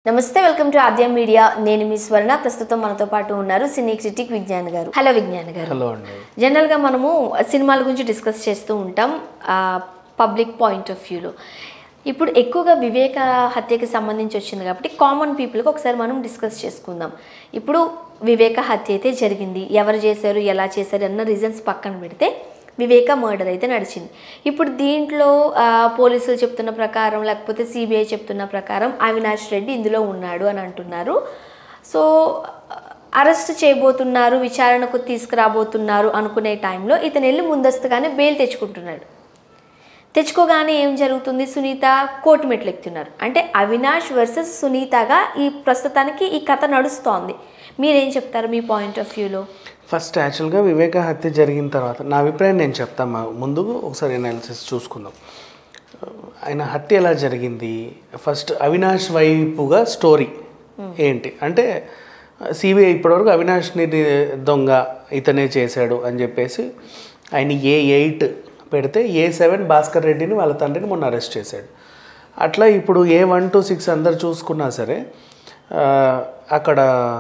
నమస్తే welcome to ఆద్యం media నేను మీ స్వర్ణ ప్రస్తుతం మనతో పాటు ఉన్నారు సినీ క్రిటిక్ విజ్ఞాన్ గారు హలో విజ్ఞాన్ గారు హలో అండి జనరల్గా మనము సినిమాల గురించి డిస్కస్ చేస్తూ ఉంటాం పబ్లిక్ పాయింట్ ఆఫ్ వ్యూలో ఇప్పుడు ఎక్కువగా వివేక హత్యకి సంబంధించి వచ్చింది కాబట్టి కామన్ పీపుల్కి ఒకసారి మనం డిస్కస్ చేసుకుందాం ఇప్పుడు వివేక హత్య అయితే జరిగింది ఎవరు చేశారు ఎలా చేశారు అన్న రీజన్స్ పక్కన పెడితే వివేక మర్డర్ అయితే నడిచింది ఇప్పుడు దీంట్లో ఆ, పోలీసులు చెప్తున్న ప్రకారం లేకపోతే సిబిఐ చెప్తున్న ప్రకారం అవినాష్ రెడ్డి ఇందులో ఉన్నాడు అని అంటున్నారు సో అరెస్ట్ చేయబోతున్నారు విచారణకు తీసుకురాబోతున్నారు అనుకునే టైంలో ఇతను వెళ్ళి ముందస్తుగానే బెయిల్ తెచ్చుకుంటున్నాడు తెచ్చుకోగానే ఏం జరుగుతుంది సునీత కోర్టు మెట్లు ఎక్కుతున్నారు అంటే అవినాష్ వర్సెస్ సునీతగా ఈ ప్రస్తుతానికి ఈ కథ నడుస్తోంది మీరేం చెప్తారు మీ పాయింట్ ఆఫ్ వ్యూలో ఫస్ట్ యాక్చువల్గా వివేక హత్య జరిగిన తర్వాత నా అభిప్రాయం నేను చెప్తాను ముందు ఒకసారి అనాలిసిస్ చూసుకుందాం ఆయన హత్య ఎలా జరిగింది ఫస్ట్ అవినాష్ వైపుగా స్టోరీ ఏంటి అంటే సిబిఐ ఇప్పటివరకు అవినాష్ని దొంగ ఇతనే చేశాడు అని చెప్పేసి ఆయన ఏ ఎయిట్ పెడితే ఏ సెవెన్ భాస్కర్ రెడ్డిని వాళ్ళ తండ్రిని మొన్న అరెస్ట్ చేశాడు అట్లా ఇప్పుడు ఏ వన్ టు సిక్స్ అందరు చూసుకున్నా సరే ఆ, అక్కడ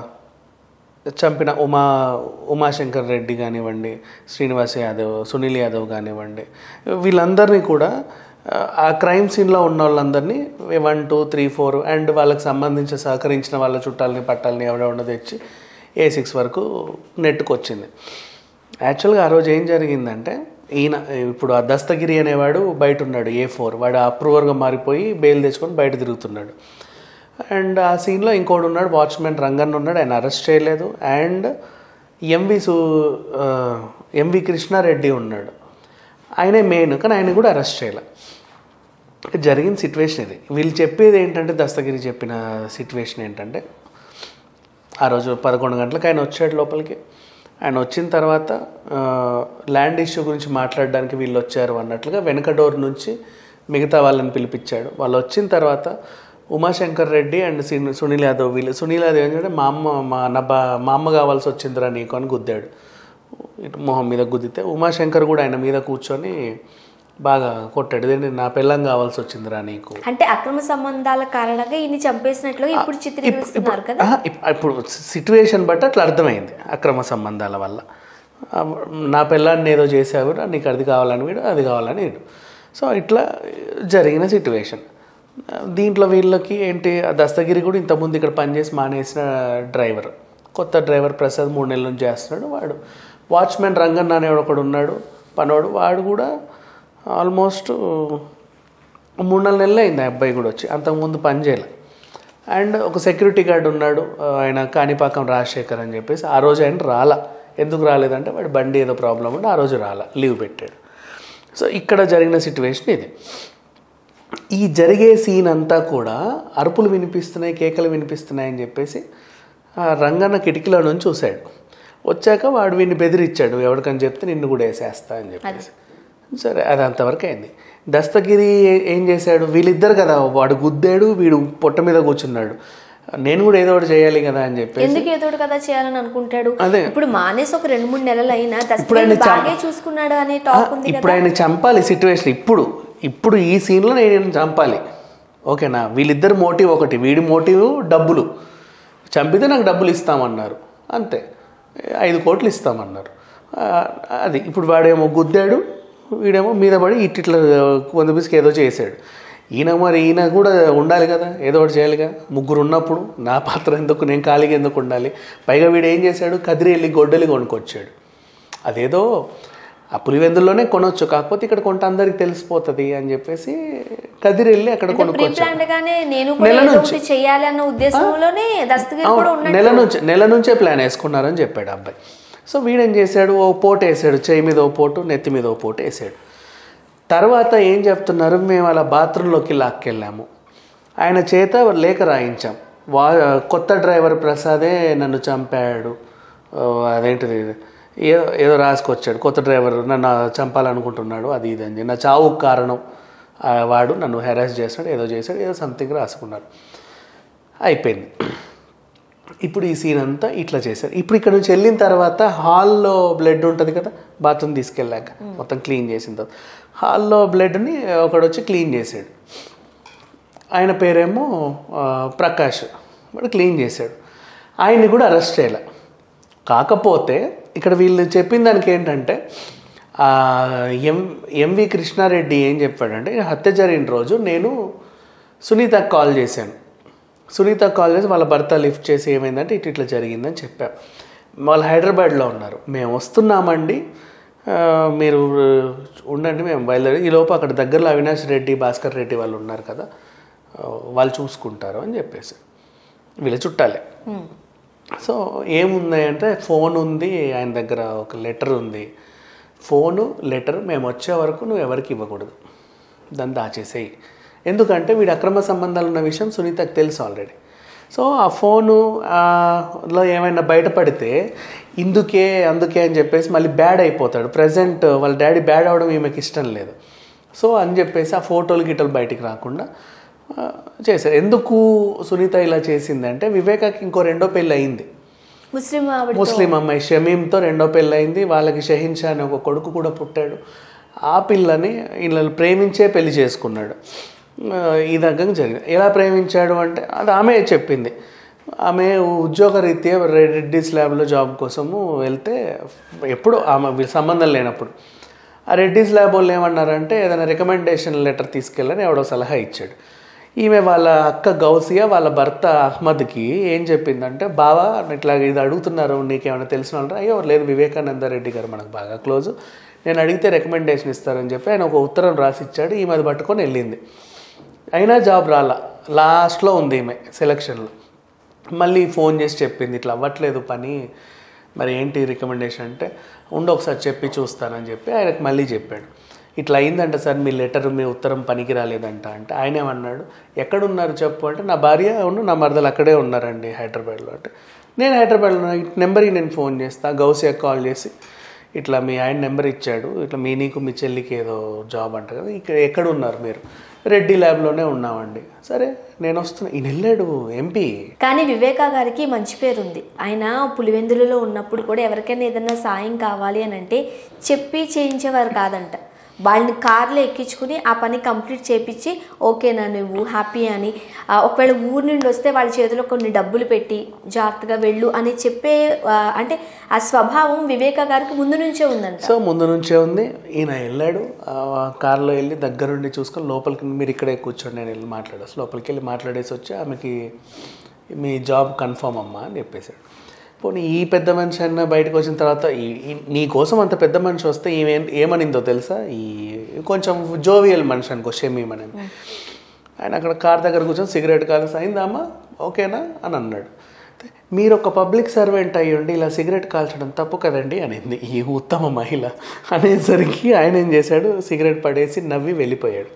చంపిన ఉమా ఉమాశంకర్ రెడ్డి కానివ్వండి శ్రీనివాస్ యాదవ్ సునీల్ యాదవ్ కానివ్వండి వీళ్ళందరినీ కూడా ఆ, ఆ క్రైమ్ సీన్లో ఉన్న వాళ్ళందరినీ one two three four and వాళ్ళకి సంబంధించి సహకరించిన వాళ్ళ చుట్టాలని పట్టాలని ఎవడెవడో తెచ్చి ఏ సిక్స్ వరకు నెట్టుకొచ్చింది యాక్చువల్గా ఆ రోజు ఏం జరిగిందంటే ఈయన ఇప్పుడు ఆ దస్తగిరి అనేవాడు బయట ఉన్నాడు ఏ ఫోర్ వాడు అప్రూవర్గా మారిపోయి బెయిల్ తెచ్చుకొని బయట తిరుగుతున్నాడు అండ్ ఆ సీన్లో ఇంకోటి ఉన్నాడు వాచ్మెన్ రంగన్ ఉన్నాడు ఆయన అరెస్ట్ చేయలేదు అండ్ ఎంవి సు ఆ, ఎంవి కృష్ణారెడ్డి ఉన్నాడు ఆయనే మెయిన్ కానీ ఆయన కూడా అరెస్ట్ చేయలే జరిగిన సిచ్యువేషన్ ఇది వీళ్ళు చెప్పేది ఏంటంటే దస్తగిరి చెప్పిన సిచ్యువేషన్ ఏంటంటే ఆ రోజు పదకొండు గంటలకు ఆయన వచ్చాడు లోపలికి ఆయన వచ్చిన తర్వాత ఆ, ల్యాండ్ ఇష్యూ గురించి మాట్లాడడానికి వీళ్ళు వచ్చారు అన్నట్లుగా వెనక డోర్ నుంచి మిగతా వాళ్ళని పిలిపించాడు వాళ్ళు వచ్చిన తర్వాత ఉమాశంకర్ రెడ్డి అండ్ సిన్ సునీల్ యాదవ్ వీళ్ళు సునీల్ యాదవ్ ఏంటంటే మా అమ్మ మా నా బా మా అమ్మ కావాల్సి వచ్చిందిరా నీకు అని గుద్దాడు ఇటు మొహం మీద గుద్దితే ఉమాశంకర్ కూడా ఆయన మీద కూర్చొని బాగా కొట్టాడు ఇదేంటి నా పిల్లం కావాల్సి వచ్చిందిరా నీకు అంటే అక్రమ సంబంధాల కారణంగా ఈయన చంపేసినట్లుగా ఇప్పుడు చిత్రీకరిస్తున్నారు కదా ఆహా, ఇప్- ఇప్పుడు సిట్యువేషన్ బట్టి అట్లా అర్థమైంది అక్రమ సంబంధాల వల్ల ఆ, నా పిల్లాన్ని ఏదో చేసావు నీకు అది కావాలని వీడు అది కావాలని వీడు సో ఇట్లా జరిగిన సిట్యువేషన్ దీంట్లో వీళ్ళకి ఏంటి ఆ దస్తగిరి కూడా ఇంతకుముందు ఇక్కడ పనిచేసి మానేసిన డ్రైవర్ కొత్త డ్రైవర్ ప్రసాద్ మూడు నెలల నుంచి చేస్తున్నాడు వాడు వాచ్మెన్ రంగన్న అనేవాడు ఒకడు ఉన్నాడు పనోడు వాడు కూడా ఆల్మోస్ట్ మూడు నాలుగు నెలలు అయింది ఆ అబ్బాయి కూడా వచ్చి అంతకుముందు పని చేయలే అండ్ ఒక సెక్యూరిటీ గార్డ్ ఉన్నాడు ఆ, ఆయన కాణిపాకం రాజశేఖర్ అని చెప్పేసి ఆ రోజు ఆయన రాలా ఎందుకు రాలేదంటే వాడి బండి ఏదో ప్రాబ్లం ఉంటే ఆ రోజు రాలా లీవ్ పెట్టాడు సో ఇక్కడ జరిగిన సిచ్యువేషన్ ఇది ఈ జరిగే సీన్ అంతా కూడా అరుపులు వినిపిస్తున్నాయి కేకలు వినిపిస్తున్నాయి అని చెప్పేసి ఆ రంగన్న కిటికీలో నుంచి చూశాడు వచ్చాక వాడు వీడిని బెదిరించాడు ఎవరికని చెప్తే నిన్ను కూడా వేసేస్తా అని చెప్పేసి సరే అది అంతవరకు అయింది దస్తగిరి ఏ- ఏం చేశాడు వీళ్ళిద్దరు కదా వాడు గుద్దాడు వీడు పొట్ట మీద కూర్చున్నాడు నేను కూడా ఏదో ఒకటి చేయాలి కదా అని చెప్పేసి ఎందుకు ఏదోటి కదా చేయాలని అనుకుంటాడు అదే. ఇప్పుడు మానేసి ఒక రెండు మూడు నెలలు అయినా ఇప్పుడు ఆయన దస్తగిరి చం- బాగే చూసుకున్నాడు అనే టాక్ ఉంది ఇప్పుడు ఆయన చంపాలి సిచ్యువేషన్ ఇప్పుడు ఇప్పుడు ఈ సీన్లో నేను ఈయనని చంపాలి ఓకేనా వీళ్ళిద్దరు మోటివ్ ఒకటి వీడి మోటివ్ డబ్బులు చంపితే నాకు డబ్బులు ఇస్తామన్నారు అంతే ఐదు కోట్లు ఇస్తామన్నారు ఆ, అది ఇప్పుడు వాడేమో గుద్దాడు వీడేమో మీద పడి ఇట్టిట్లా వంద పిసికి ఏదో చేశాడు ఈయన మరి ఈయన కూడా ఉండాలి కదా ఏదో ఒకటి చేయాలి కదా ముగ్గురు ఉన్నప్పుడు నా పాత్ర ఎందుకు నేను ఖాళీగా ఎందుకు ఉండాలి పైగా వీడు ఏం చేశాడు కదిరి వెళ్ళి గొడ్డలి కొనుక్కొచ్చాడు అదేదో ఆ పులివెందుల్లోనే కొనొచ్చు కాకపోతే ఇక్కడ కొంట అందరికి తెలిసిపోతుంది అని చెప్పేసి కదిరి వెళ్ళి అక్కడ ప్రీ కొనుక్కొచ్చాడు ప్లాన్డ్ గానే నేను కూడా నెల ఏదో నుంచి. ఒకటి చెయ్యాలి అన్న ఉద్దేశంలోనే దస్తగిరి కూడా అవును, నెల నుంచి నెల నుంచే ప్లాన్ వేసుకున్నారని చెప్పాడు ఆ అబ్బాయి సో వీడేం చేశాడు ఓ పోటు వేసాడు చేయి మీద ఓ పోటు నెత్తి మీద ఓ పోటు వేసాడు తర్వాత ఏం చెప్తున్నారు మేము అలా బాత్రూంలోకి లాక్కెళ్ళాము ఆయన చేత లేఖ రాయించాం వా కొత్త డ్రైవర్ ప్రసాదే నన్ను చంపాడు ఓ, అదేంటిది ఏదో ఏదో రాసుకొచ్చాడు కొత్త డ్రైవర్ నన్ను చంపాలనుకుంటున్నాడు అది ఇది అని నా చావుకు కారణం ఆ, వాడు నన్ను హెరాస్ చేస్తాడు ఏదో చేశాడు ఏదో సంథింగ్ రాసుకున్నాడు అయిపోయింది ఇప్పుడు ఈ సీన్ అంతా ఇట్లా చేశారు ఇప్పుడు ఇక్కడ నుంచి వెళ్ళిన తర్వాత హాల్లో బ్లడ్ ఉంటుంది కదా బాత్రూమ్ తీసుకెళ్ళాక మొత్తం క్లీన్ చేసిన తర్వాత హాల్లో బ్లడ్ని ఒకడు వచ్చి క్లీన్ చేసాడు ఆయన పేరేమో ఆ, ప్రకాష్ వాడు క్లీన్ చేశాడు ఆయన్ని కూడా అరెస్ట్ చేయాలి కాకపోతే ఇక్కడ వీళ్ళు చెప్పిన దానికి ఏంటంటే ఆ, ఎం ఎంవి కృష్ణారెడ్డి ఏం చెప్పాడంటే హత్య జరిగిన రోజు నేను సునీతకు కాల్ చేశాను సునీత కాల్ చేసి వాళ్ళ భర్త లిఫ్ట్ చేసి ఏమైందంటే ఇటు ఇట్లా జరిగిందని చెప్పాం వాళ్ళు హైదరాబాద్లో ఉన్నారు మేము వస్తున్నామండి ఆ, మీరు ఉండండి మేము బయలుదేరి ఈ లోపు అక్కడ దగ్గరలో అవినాష్ రెడ్డి భాస్కర్ రెడ్డి వాళ్ళు ఉన్నారు కదా ఆ, వాళ్ళు చూసుకుంటారు అని చెప్పేసి వీళ్ళ చుట్టాలే సో ఏముంది అంటే ఫోన్ ఉంది ఆయన దగ్గర ఒక లెటర్ ఉంది ఫోను లెటర్ మేము వచ్చే వరకు నువ్వు ఎవరికి ఇవ్వకూడదు దాన్ని దాచేసేయి ఎందుకంటే వీడి అక్రమ సంబంధాలు ఉన్న విషయం సునీతకు తెలుసు ఆల్రెడీ సో ఆ ఫోను ఆ, లో ఏమైనా బయటపడితే ఇందుకే అందుకే అని చెప్పేసి మళ్ళీ బ్యాడ్ అయిపోతాడు ప్రజెంట్ వాళ్ళ డాడీ బ్యాడ్ అవడం ఈమెకి ఇష్టం లేదు సో అని చెప్పేసి ఆ ఫోటోలు గిటోలు బయటికి రాకుండా ఆ, చేశారు ఎందుకు సునీత ఇలా చేసిందంటే వివేకాకి ఇంకో రెండో పెళ్ళి అయింది ముస్లిం ఆవిడ ముస్లిం అమ్మాయి షమీంతో రెండో పెళ్ళి అయింది వాళ్ళకి షహీన్ షా అనే ఒక కొడుకు కూడా పుట్టాడు ఆ పిల్లని వీళ్ళని ప్రేమించే పెళ్లి చేసుకున్నాడు ఆ, ఈ దగ్గర జరిగింది ఎలా ప్రేమించాడు అంటే అది ఆమె చెప్పింది ఆమె ఉద్యోగరీత్యా రెడ్డిస్ ల్యాబ్లో జాబ్ కోసము వెళ్తే ఎప్పుడు ఆమె వీళ్ళ సంబంధం లేనప్పుడు ఆ రెడ్డిస్ ల్యాబ్ వాళ్ళు ఏమన్నారంటే ఏదైనా రికమెండేషన్ లెటర్ తీసుకెళ్ళని ఎవడో సలహా ఇచ్చాడు ఈమె వాళ్ళ అక్క గౌసియా వాళ్ళ భర్త అహ్మద్కి ఏం చెప్పిందంటే బావా ఇట్లా ఇది అడుగుతున్నారు నీకేమైనా తెలిసిన వాళ్ళు అయ్యో లేదు వివేకానంద రెడ్డి గారు మనకు బాగా క్లోజ్ నేను అడిగితే రికమెండేషన్ ఇస్తారని చెప్పి ఆయన ఒక ఉత్తరం రాసి ఇచ్చాడు ఈమె అది పట్టుకొని వెళ్ళింది అయినా జాబ్ రాలా లాస్ట్లో ఉంది ఈమె సెలక్షన్లో మళ్ళీ ఫోన్ చేసి చెప్పింది ఇట్లా అవ్వట్లేదు పని మరి ఏంటి రికమెండేషన్ అంటే ఉండి ఒకసారి చెప్పి చూస్తానని చెప్పి ఆయనకు మళ్ళీ చెప్పాడు ఇట్లా అయిందంట సార్ మీ లెటర్ మీ ఉత్తరం పనికి రాలేదంట అంటే ఆయన ఏమన్నాడు ఎక్కడున్నారు చెప్పు అంటే నా భార్య ఉన్న నా మరదలు అక్కడే ఉన్నారండి హైదరాబాద్లో అంటే నేను హైదరాబాద్లో ఉన్నా. ఈ నెంబర్కి నేను ఫోన్ చేస్తా గౌసియాకి కాల్ చేసి ఇట్లా మీ ఆయన నెంబర్ ఇచ్చాడు ఇట్లా మీ నీకు మీ చెల్లికి ఏదో జాబ్ అంట కదా ఇక్కడ ఎక్కడ ఉన్నారు మీరు రెడ్డి ల్యాబ్లోనే ఉన్నామండి సరే నేను వస్తున్నా ఈయన వెళ్ళాడు ఎంపీ కానీ వివేకా గారికి మంచి పేరు ఉంది ఆయన పులివెందులలో ఉన్నప్పుడు కూడా ఎవరికైనా ఏదైనా సాయం కావాలి అని అంటే చెప్పి చేయించేవారు కాదంట వాళ్ళని కార్లో ఎక్కించుకుని ఆ పని కంప్లీట్ చేపించి ఓకేనా నువ్వు హ్యాపీ అని ఆ, ఒకవేళ ఊరి నుండి వస్తే వాళ్ళ చేతిలో కొన్ని డబ్బులు పెట్టి జాగ్రత్తగా వెళ్ళు అని చెప్పే ఆ, అంటే ఆ స్వభావం వివేకా గారికి ముందు నుంచే ఉందంట సో ముందు నుంచే ఉంది ఈయన వెళ్ళాడు ఆ కార్లో వెళ్ళి దగ్గరుండి చూసుకొని లోపలికి మీరు ఇక్కడే కూర్చోండి నేను వెళ్ళి మాట్లాడేసి లోపలికి వెళ్ళి మాట్లాడేసి వచ్చి ఆమెకి మీ జాబ్ కన్ఫర్మ్ అమ్మా అని చెప్పేశాడు పోనీ ఈ పెద్ద మనిషి అన్న బయటకు వచ్చిన తర్వాత ఈ- ఈ- నీ కోసం అంత పెద్ద మనిషి వస్తే ఈమె ఏమనిందో తెలుసా ఈ కొంచెం జోవియల్ మనిషి అనుకో షమీమని ఆయన అక్కడ కార్ దగ్గర కూర్చొని సిగరెట్ కాల్సి అయిందమ్మా ఓకేనా అని అన్నాడు మీరు ఒక పబ్లిక్ సర్వెంట్ అయ్యుండి ఇలా సిగరెట్ కాల్చడం తప్పు కదండి అనింది ఈ ఉత్తమ మహిళ అనేసరికి ఆయన ఏం చేశాడు సిగరెట్ పడేసి నవ్వి వెళ్ళిపోయాడు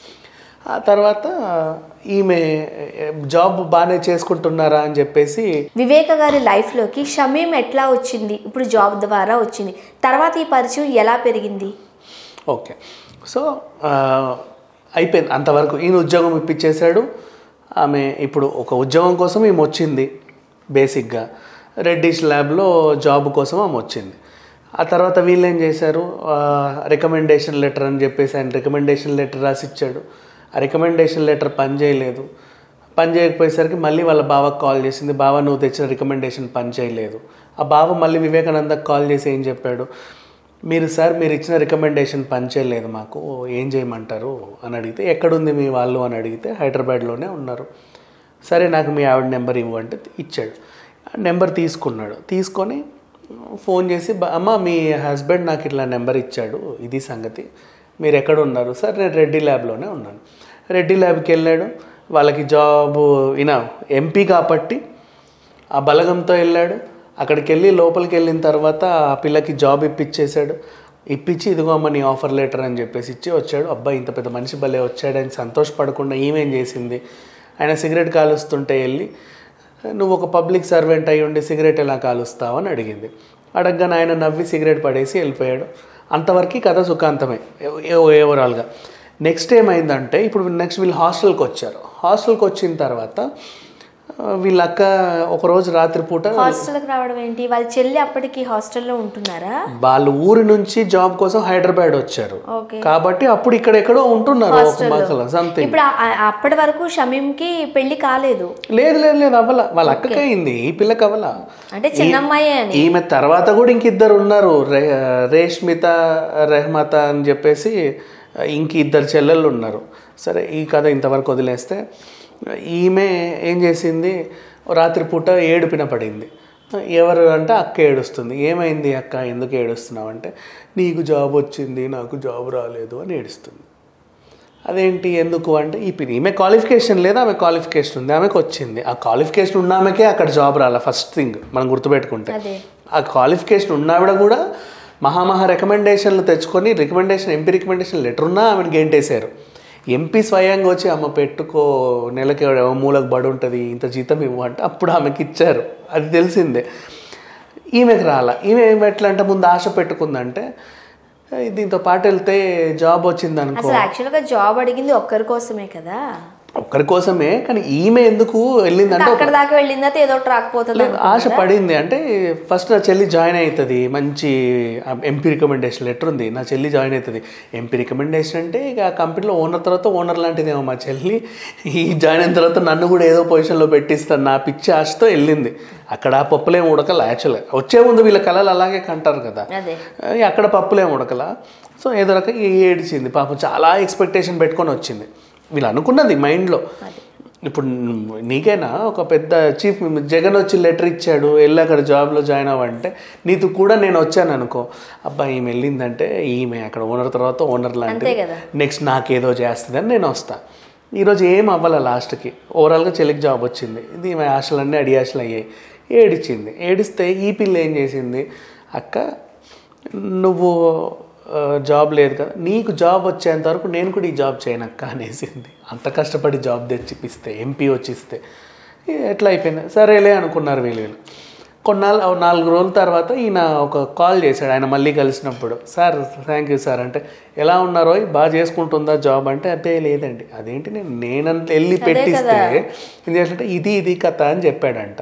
ఆ తర్వాత ఈమె జాబ్ బాగానే చేసుకుంటున్నారా అని చెప్పేసి వివేక గారి లైఫ్లోకి షమీం ఎట్లా వచ్చింది ఇప్పుడు జాబ్ ద్వారా వచ్చింది తర్వాత ఈ పరిచయం ఎలా పెరిగింది ఓకే సో ఆ, అయిపోయింది అంతవరకు ఈయన ఉద్యోగం ఇప్పించేశాడు ఆమె ఇప్పుడు ఒక ఉద్యోగం కోసం ఈమె వచ్చింది బేసిక్గా రెడ్డిష్ ల్యాబ్లో జాబ్ కోసం ఆమె వచ్చింది ఆ తర్వాత వీళ్ళు ఏం చేశారు రికమెండేషన్ లెటర్ అని చెప్పేసి ఆయన రికమెండేషన్ లెటర్ రాసి ఇచ్చాడు ఆ రికమెండేషన్ లెటర్ పని చేయలేదు పని చేయకపోయేసరికి మళ్ళీ వాళ్ళ బావకు కాల్ చేసింది బావ నువ్వు తెచ్చిన రికమెండేషన్ పని చేయలేదు ఆ బావ మళ్ళీ వివేకానందకు కాల్ చేసి ఏం చెప్పాడు మీరు సార్ మీరు ఇచ్చిన రికమెండేషన్ పని చేయలేదు మాకు ఏం చేయమంటారు అని అడిగితే ఎక్కడుంది మీ వాళ్ళు అని అడిగితే హైదరాబాద్లోనే ఉన్నారు సరే నాకు మీ ఆవిడ నెంబర్ ఇవ్వంటే ఇచ్చాడు ఆ నెంబర్ తీసుకున్నాడు తీసుకొని ఫోన్ చేసి "బా- అమ్మ మీ హస్బెండ్ నాకు ఇట్లా నెంబర్ ఇచ్చాడు ఇది సంగతి మీరు ఎక్కడ ఉన్నారు సార్ నేను రెడ్డి ల్యాబ్లోనే ఉన్నాను రెడ్డి ల్యాబ్కి వెళ్ళాడు వాళ్ళకి జాబ్ ఈయన ఎంపీ కాబట్టి ఆ బలగంతో వెళ్ళాడు అక్కడికి వెళ్ళి లోపలికి వెళ్ళిన తర్వాత ఆ పిల్లకి జాబ్ ఇప్పించేశాడు ఇప్పించి ఇదిగో అమ్మ నీ ఆఫర్ లెటర్ అని చెప్పేసి ఇచ్చి వచ్చాడు అబ్బాయి ఇంత పెద్ద మనిషి భలే వచ్చాడని సంతోషపడకుండా ఈమెం చేసింది ఆయన సిగరెట్ కాలుస్తుంటే వెళ్ళి నువ్వు ఒక పబ్లిక్ సర్వెంట్ అయి ఉండి సిగరెట్ ఎలా కాలుస్తావు అని అడిగింది అడగగానే ఆయన నవ్వి సిగరెట్ పడేసి వెళ్ళిపోయాడు అంతవరకు కథ సుఖాంతమే ఓవరాల్గా నెక్స్ట్ ఏమైందంటే ఇప్పుడు నెక్స్ట్ వీళ్ళు హాస్టల్కి వచ్చారు హాస్టల్కి వచ్చిన తర్వాత ఆ, వీళ్ళ అక్క ఒకరోజు రాత్రిపూట హాస్టల్కి రావడం ఏంటి వాళ్ళ చెల్లి అప్పటికి హాస్టల్లో ఉంటున్నారా వాళ్ళ ఊరి నుంచి జాబ్ కోసం హైదరాబాద్ వచ్చారు ఓకే కాబట్టి అప్పుడు ఇక్కడెక్కడో ఉంటున్నారు ఒక మక్కల సంథింగ్ ఇప్పుడు ఆ- ఆ- అప్పటి వరకు షమీంకి పెళ్లి కాలేదు లేదు లేదు లేదు అవ్వల వాళ్ళ అక్కకి అయింది ఈ పిల్లకి అవ్వల అంటే చిన్నమ్మాయి అని ఈమె తర్వాత కూడా ఇంకిద్దరు ఉన్నారు రే- రేష్మిత రెహమత అని చెప్పేసి ఇంక ఇద్దరు చెల్లెళ్ళు ఉన్నారు సరే ఈ కథ ఇంతవరకు వదిలేస్తే ఈమె ఏం చేసింది రాత్రిపూట ఏడుపిన పడింది ఎవరు అంటే అక్క ఏడుస్తుంది ఏమైంది అక్క ఎందుకు ఏడుస్తున్నావు అంటే నీకు జాబ్ వచ్చింది నాకు జాబ్ రాలేదు అని ఏడుస్తుంది అదేంటి ఎందుకు అంటే ఈ పిల్ల- ఈమె క్వాలిఫికేషన్ లేదా ఆమె క్వాలిఫికేషన్ ఉంది ఆమెకు వచ్చింది ఆ క్వాలిఫికేషన్ ఉన్న ఆమెకే అక్కడ జాబ్ రాలే ఫస్ట్ థింగ్ మనం గుర్తుపెట్టుకుంటే అదే ఆ క్వాలిఫికేషన్ ఉన్నావిడ కూడా మహామహా రికమెండేషన్లు తెచ్చుకొని రికమెండేషన్ ఎంపీ రికమెండేషన్ లెటర్ ఉన్నా ఆమెను గేంటేశారు ఎంపీ స్వయంగా వచ్చి అమ్మ పెట్టుకో నెలకి ఏవో మూలకు బడి ఉంటుంది ఇంత జీతం ఇవ్వు అంటే అప్పుడు ఆమెకి ఇచ్చారు అది తెలిసిందే ఈమెకి రాల ఈమె ఏమి ఎట్లా అంటే ముందు ఆశ పెట్టుకుందంటే "ఏ, దీంతో పాటు వెళ్తే జాబ్ వచ్చింది అనుకో అసలు యాక్చువల్గా జాబ్ అడిగింది ఒక్కరి కోసమే కదా ఒక్కరి కోసమే కానీ ఈమె ఎందుకు వెళ్ళిందంటే అక్కడ దాకా వెళ్ళిన తర్వాత ఏదో ఒకటి రాకపోతుంది లేదు ఆశ పడింది అంటే ఫస్ట్ నా చెల్లి జాయిన్ అవుతుంది మంచి ఎంపీ రికమెండేషన్ లెటర్ ఉంది నా చెల్లి జాయిన్ అవుతుంది ఎంపీ రికమెండేషన్ అంటే ఇక ఆ కంపెనీలో ఓనర్ తర్వాత ఓనర్ లాంటిదేమో మా చెల్లి ఈ జాయిన్ అయిన తర్వాత నన్ను కూడా ఏదో పొజిషన్లో పెట్టిస్తాను నా పిచ్చి ఆశతో వెళ్ళింది అక్కడ ఆ పప్పులేం ఉడకల యాక్చువల్గా వచ్చే ముందు వీళ్ళ కళలు అలాగే కంటారు కదా అదే ఈ అక్కడ పప్పులేం ఉడకల సో ఏదో రకంగా ఏడిచింది పాపం చాలా ఎక్స్పెక్టేషన్ పెట్టుకొని వచ్చింది వీళ్ళు అనుకున్నది మైండ్లో ఇప్పుడు నీకైనా ఒక పెద్ద చీఫ్ జగన్ వచ్చి లెటర్ ఇచ్చాడు వెళ్ళి అక్కడ జాబ్లో జాయిన్ అవ్వంటే నీకు కూడా నేను వచ్చాను అనుకో అబ్బా ఈమె వెళ్ళిందంటే ఈమె అక్కడ ఓనర్ తర్వాత ఓనర్ అంతే లాంటిది కదా నెక్స్ట్ నాకేదో చేస్తుంది అని నేను వస్తా ఈరోజు ఏం అవ్వాల లాస్ట్కి ఓవరాల్గా చెల్లికి జాబ్ వచ్చింది ఇది ఈమె ఆశలన్నీ అడి ఆశలు అయ్యాయి ఏడిచింది ఏడిస్తే ఈ పిల్ల ఏం చేసింది అక్క నువ్వు ఆ, జాబ్ లేదు కదా నీకు జాబ్ వచ్చేంత వరకు నేను కూడా ఈ జాబ్ చేయనక్క అనేసింది అంత కష్టపడి జాబ్ తెచ్చిపిస్తే ఎంపీ వచ్చిస్తే ఇక ఎట్లా అయిపోయింది సరేలే అనుకున్నారు వీళ్ళు వీళ్ళు కొన్నాళ్ళు నాలుగు రోజుల తర్వాత ఈయన ఒక కాల్ చేశాడు ఆయన మళ్ళీ కలిసినప్పుడు సార్ థ్యాంక్ యూ సార్ అంటే ఎలా ఉన్నారో బాగా చేసుకుంటుందా జాబ్ అంటే అదే లేదండి అదేంటి నేను నేనంత వెళ్ళి పెట్టిస్తే ఏం చేసినట్టే ఇది ఇది కథ అని చెప్పాడంట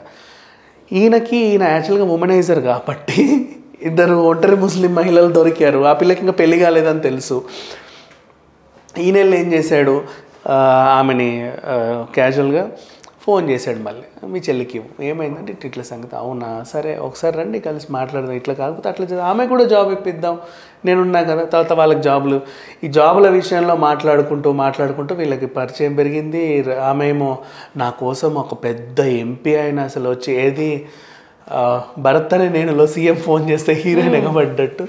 ఈయనకి ఈయన యాక్చువల్గా ఉమెనైజర్ కాబట్టి ఇద్దరు ఒంటరి ముస్లిం మహిళలు దొరికారు ఆ పిల్లకి ఇంకా పెళ్లి కాలేదని తెలుసు ఈయన వెళ్ళి ఏం చేశాడు ఆ, ఆమెని క్యాజువల్గా ఫోన్ చేశాడు మళ్ళీ మీ చెల్లికి ఇవ్వు. ఏమైందంటే ఇట్లా ఇట్లా సంగతి అవునా సరే ఒకసారి రండి కలిసి మాట్లాడదాం ఇట్లా కాకపోతే అట్లా చేద్దాం ఆమె కూడా జాబ్ ఇప్పిద్దాం నేనున్నా కదా తర్వాత వాళ్ళకి జాబులు ఈ జాబుల విషయంలో మాట్లాడుకుంటూ మాట్లాడుకుంటూ వీళ్ళకి పరిచయం పెరిగింది ర- ఆమె ఏమో నా కోసం ఒక పెద్ద ఎంపీ అయిన అసలు వచ్చి ఏది ఆ, భరత్ అనే నేనులో సీఎం ఫోన్ చేస్తే హీరోయిన్ ఎగబడ్డట్టు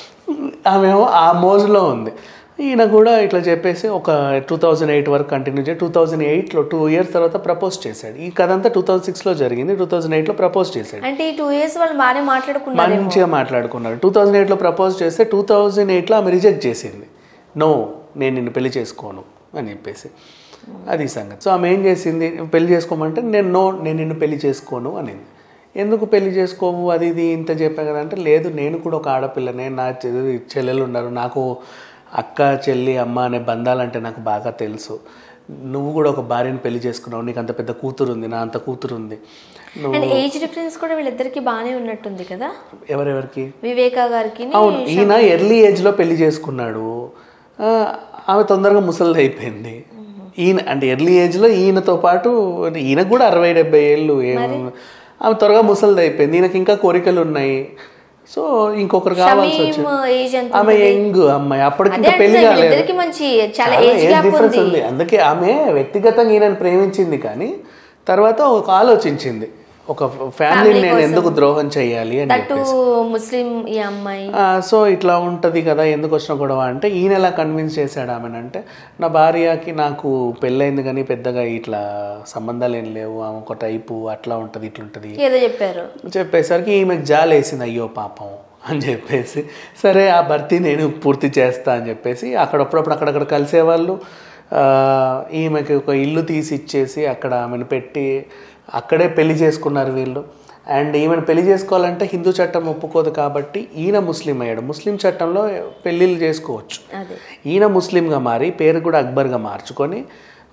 ఆమెమో ఆ మోజులో ఉంది ఈయన కూడా ఇట్లా చెప్పేసి ఒక టూ థౌజండ్ ఎయిట్ వరకు కంటిన్యూ చేసి టూ థౌజండ్ ఎయిట్లో టూ ఇయర్స్ తర్వాత ప్రపోజ్ చేశాడు ఈ కథ అంతా టూ థౌజండ్ సిక్స్లో జరిగింది టూ థౌజండ్ ఎయిట్లో ప్రపోజ్ చేశాడు అంటే ఈ టూ ఇయర్స్ వాళ్ళు బాగానే మాట్లాడుకున్నారు మంచిగా మాట్లాడుకున్నారు టూ థౌజండ్ ఎయిట్లో ప్రపోజ్ చేస్తే టూ థౌజండ్ ఎయిట్లో ఆమె రిజెక్ట్ చేసింది నో నేను నిన్ను పెళ్లి చేసుకోను అని చెప్పేసి అది సంగతి సో ఆమె ఏం చేసింది పెళ్లి చేసుకోమంటే నేను నో నేను నిన్ను పెళ్లి చేసుకోను అనింది ఎందుకు పెళ్లి చేసుకోవు అది ఇది ఇంత చెప్పా కదా అంటే లేదు నేను కూడా ఒక ఆడపిల్లనే నా చె- చెల్లెలు ఉన్నారు నాకు అక్క చెల్లి అమ్మ అనే బంధాలంటే నాకు బాగా తెలుసు నువ్వు కూడా ఒక భార్యను పెళ్లి చేసుకున్నావు నీకు అంత పెద్ద కూతురు ఉంది నా అంత కూతురు ఉంది నువ్వు అండ్ ఏజ్ డిఫరెన్స్ కూడా వీళ్ళిద్దరికి బాగానే ఉన్నట్టుంది కదా ఎవరెవరికి వివేకా గారికి అవును ఈయన ఎర్లీ ఏజ్లో పెళ్లి చేసుకున్నాడు ఆ, ఆమె తొందరగా ముసలిది అయిపోయింది ఈయన అంటే ఎర్లీ ఏజ్లో ఈయనతో పాటు ఈయనకు కూడా అరవై డెబ్బై ఏళ్ళు ఏం ఆమె త్వరగా ముసలిది అయిపోయింది ఈయనకి ఇంకా కోరికలు ఉన్నాయి సో ఇంకొకరు కావాల్సి వచ్చింది ఏజ్ ఎంత ఆమె యంగ్ అమ్మాయి అప్పటికి అదే ఇంకా పెళ్లి అంటున్నా, కాలేదు వీళ్ళిద్దరికి మంచి చాలా చాలా ఏజ్ ఏజ్ గ్యాప్ డిఫరెన్స్ ఉంది ఉంది అందుకే ఆమె వ్యక్తిగతంగా ఈయనని ప్రేమించింది కానీ తర్వాత ఒక ఆలోచించింది ఒక ఫ్యామిలీని నేను ఎందుకు ద్రోహం చేయాలి అని తట్టు ముస్లిం ఈ అమ్మాయి ఆ, సో ఇట్లా ఉంటుంది కదా ఎందుకు వచ్చిన గొడవ అంటే ఈయన ఎలా కన్విన్స్ చేశాడు ఆమెనంటే నా భార్యకి నాకు పెళ్ళైంది కానీ పెద్దగా ఇట్లా సంబంధాలు ఏం లేవు ఆమె ఒక టైపు అట్లా ఉంటుంది ఇట్లా ఉంటుంది ఏదో చెప్పారు చెప్పేసరికి ఈమెకు జాలేసింది అయ్యో పాపం అని చెప్పేసి సరే ఆ భర్తీ నేను పూర్తి చేస్తా అని చెప్పేసి అక్కడ అప్పుడప్పుడు అక్కడక్కడ కలిసేవాళ్ళు ఆ, ఈమెకి ఒక ఇల్లు తీసి ఇచ్చేసి అక్కడ ఆమెను పెట్టి అక్కడే పెళ్లి చేసుకున్నారు వీళ్ళు అండ్ ఈమెను పెళ్లి చేసుకోవాలంటే హిందూ చట్టం ఒప్పుకోదు కాబట్టి ఈయన ముస్లిం అయ్యాడు ముస్లిం చట్టంలో పెళ్ళిళ్ళు చేసుకోవచ్చు అదే ఈయన ముస్లింగా మారి పేరు కూడా అక్బర్గా మార్చుకొని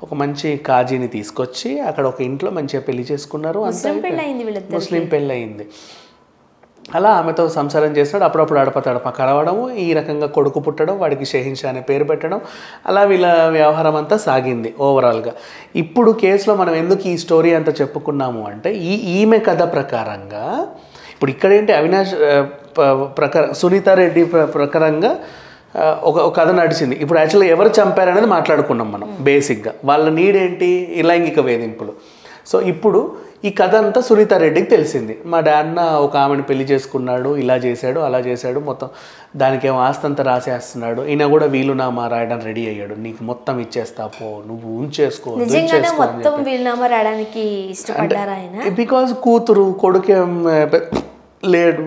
ఒక మంచి కాజీని తీసుకొచ్చి అక్కడ ఒక ఇంట్లో మంచిగా పెళ్లి చేసుకున్నారు అంతా ముస్లిం పెళ్ళి అయింది వీళ్ళిద్దరు ముస్లిం పెళ్ళి అయింది అలా ఆమెతో సంసారం చేస్తాడు అప్పుడప్పుడు అడప తడప కలవడము ఈ రకంగా కొడుకు పుట్టడం వాడికి షహిన్షా అనే పేరు పెట్టడం అలా వీళ్ళ వ్యవహారం అంతా సాగింది ఓవరాల్గా ఇప్పుడు కేసులో మనం ఎందుకు ఈ స్టోరీ అంతా చెప్పుకున్నాము అంటే ఈ ఈమె కథ ప్రకారంగా ఇప్పుడు ఇక్కడేంటి అవినాష్ ఆ, ప- ప్రకారం సునీతారెడ్డి ప్ర- ప్రకారంగా ఆ, ఒక ఒక కథ నడిచింది ఇప్పుడు యాక్చువల్గా ఎవరు చంపారనేది మాట్లాడుకున్నాం మనం బేసిక్గా వాళ్ళ నీడ్ ఏంటి ఈ లైంగిక వేధింపులు సో ఇప్పుడు ఈ కథ అంతా సునీతారెడ్డికి తెలిసింది మా డాన్న ఒక ఆమెను పెళ్లి చేసుకున్నాడు ఇలా చేశాడు అలా చేశాడు మొత్తం దానికి ఏమో ఆస్తి అంతా రాసేస్తున్నాడు ఈయన కూడా వీలునామా రాయడం రెడీ అయ్యాడు నీకు మొత్తం ఇచ్చేస్తా పో నువ్వు ఉంచేసుకో నిజంగానే మొత్తం వీలునామా రాయడానికి ఇష్టపడ్డారా ఆయన బికాజ్ కూతురు కొడుకేం ఆ, పె- లేడు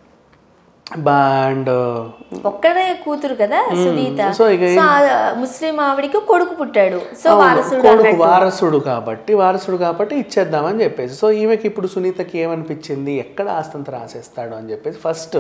అండ్ ఒక్కడే కూతురు కదా సునీత సో ఇక సో ఆ ముస్లిం ఆవిడికి కొడుకు పుట్టాడు సో వారసుడు కొడుకు వారసుడు కాబట్టి వారసుడు కాబట్టి ఇచ్చేద్దామని చెప్పేసి సో ఈమెకి ఇప్పుడు సునీతకి ఏమనిపించింది ఎక్కడ ఆస్తంత రాసేస్తాడు అని చెప్పేసి ఫస్ట్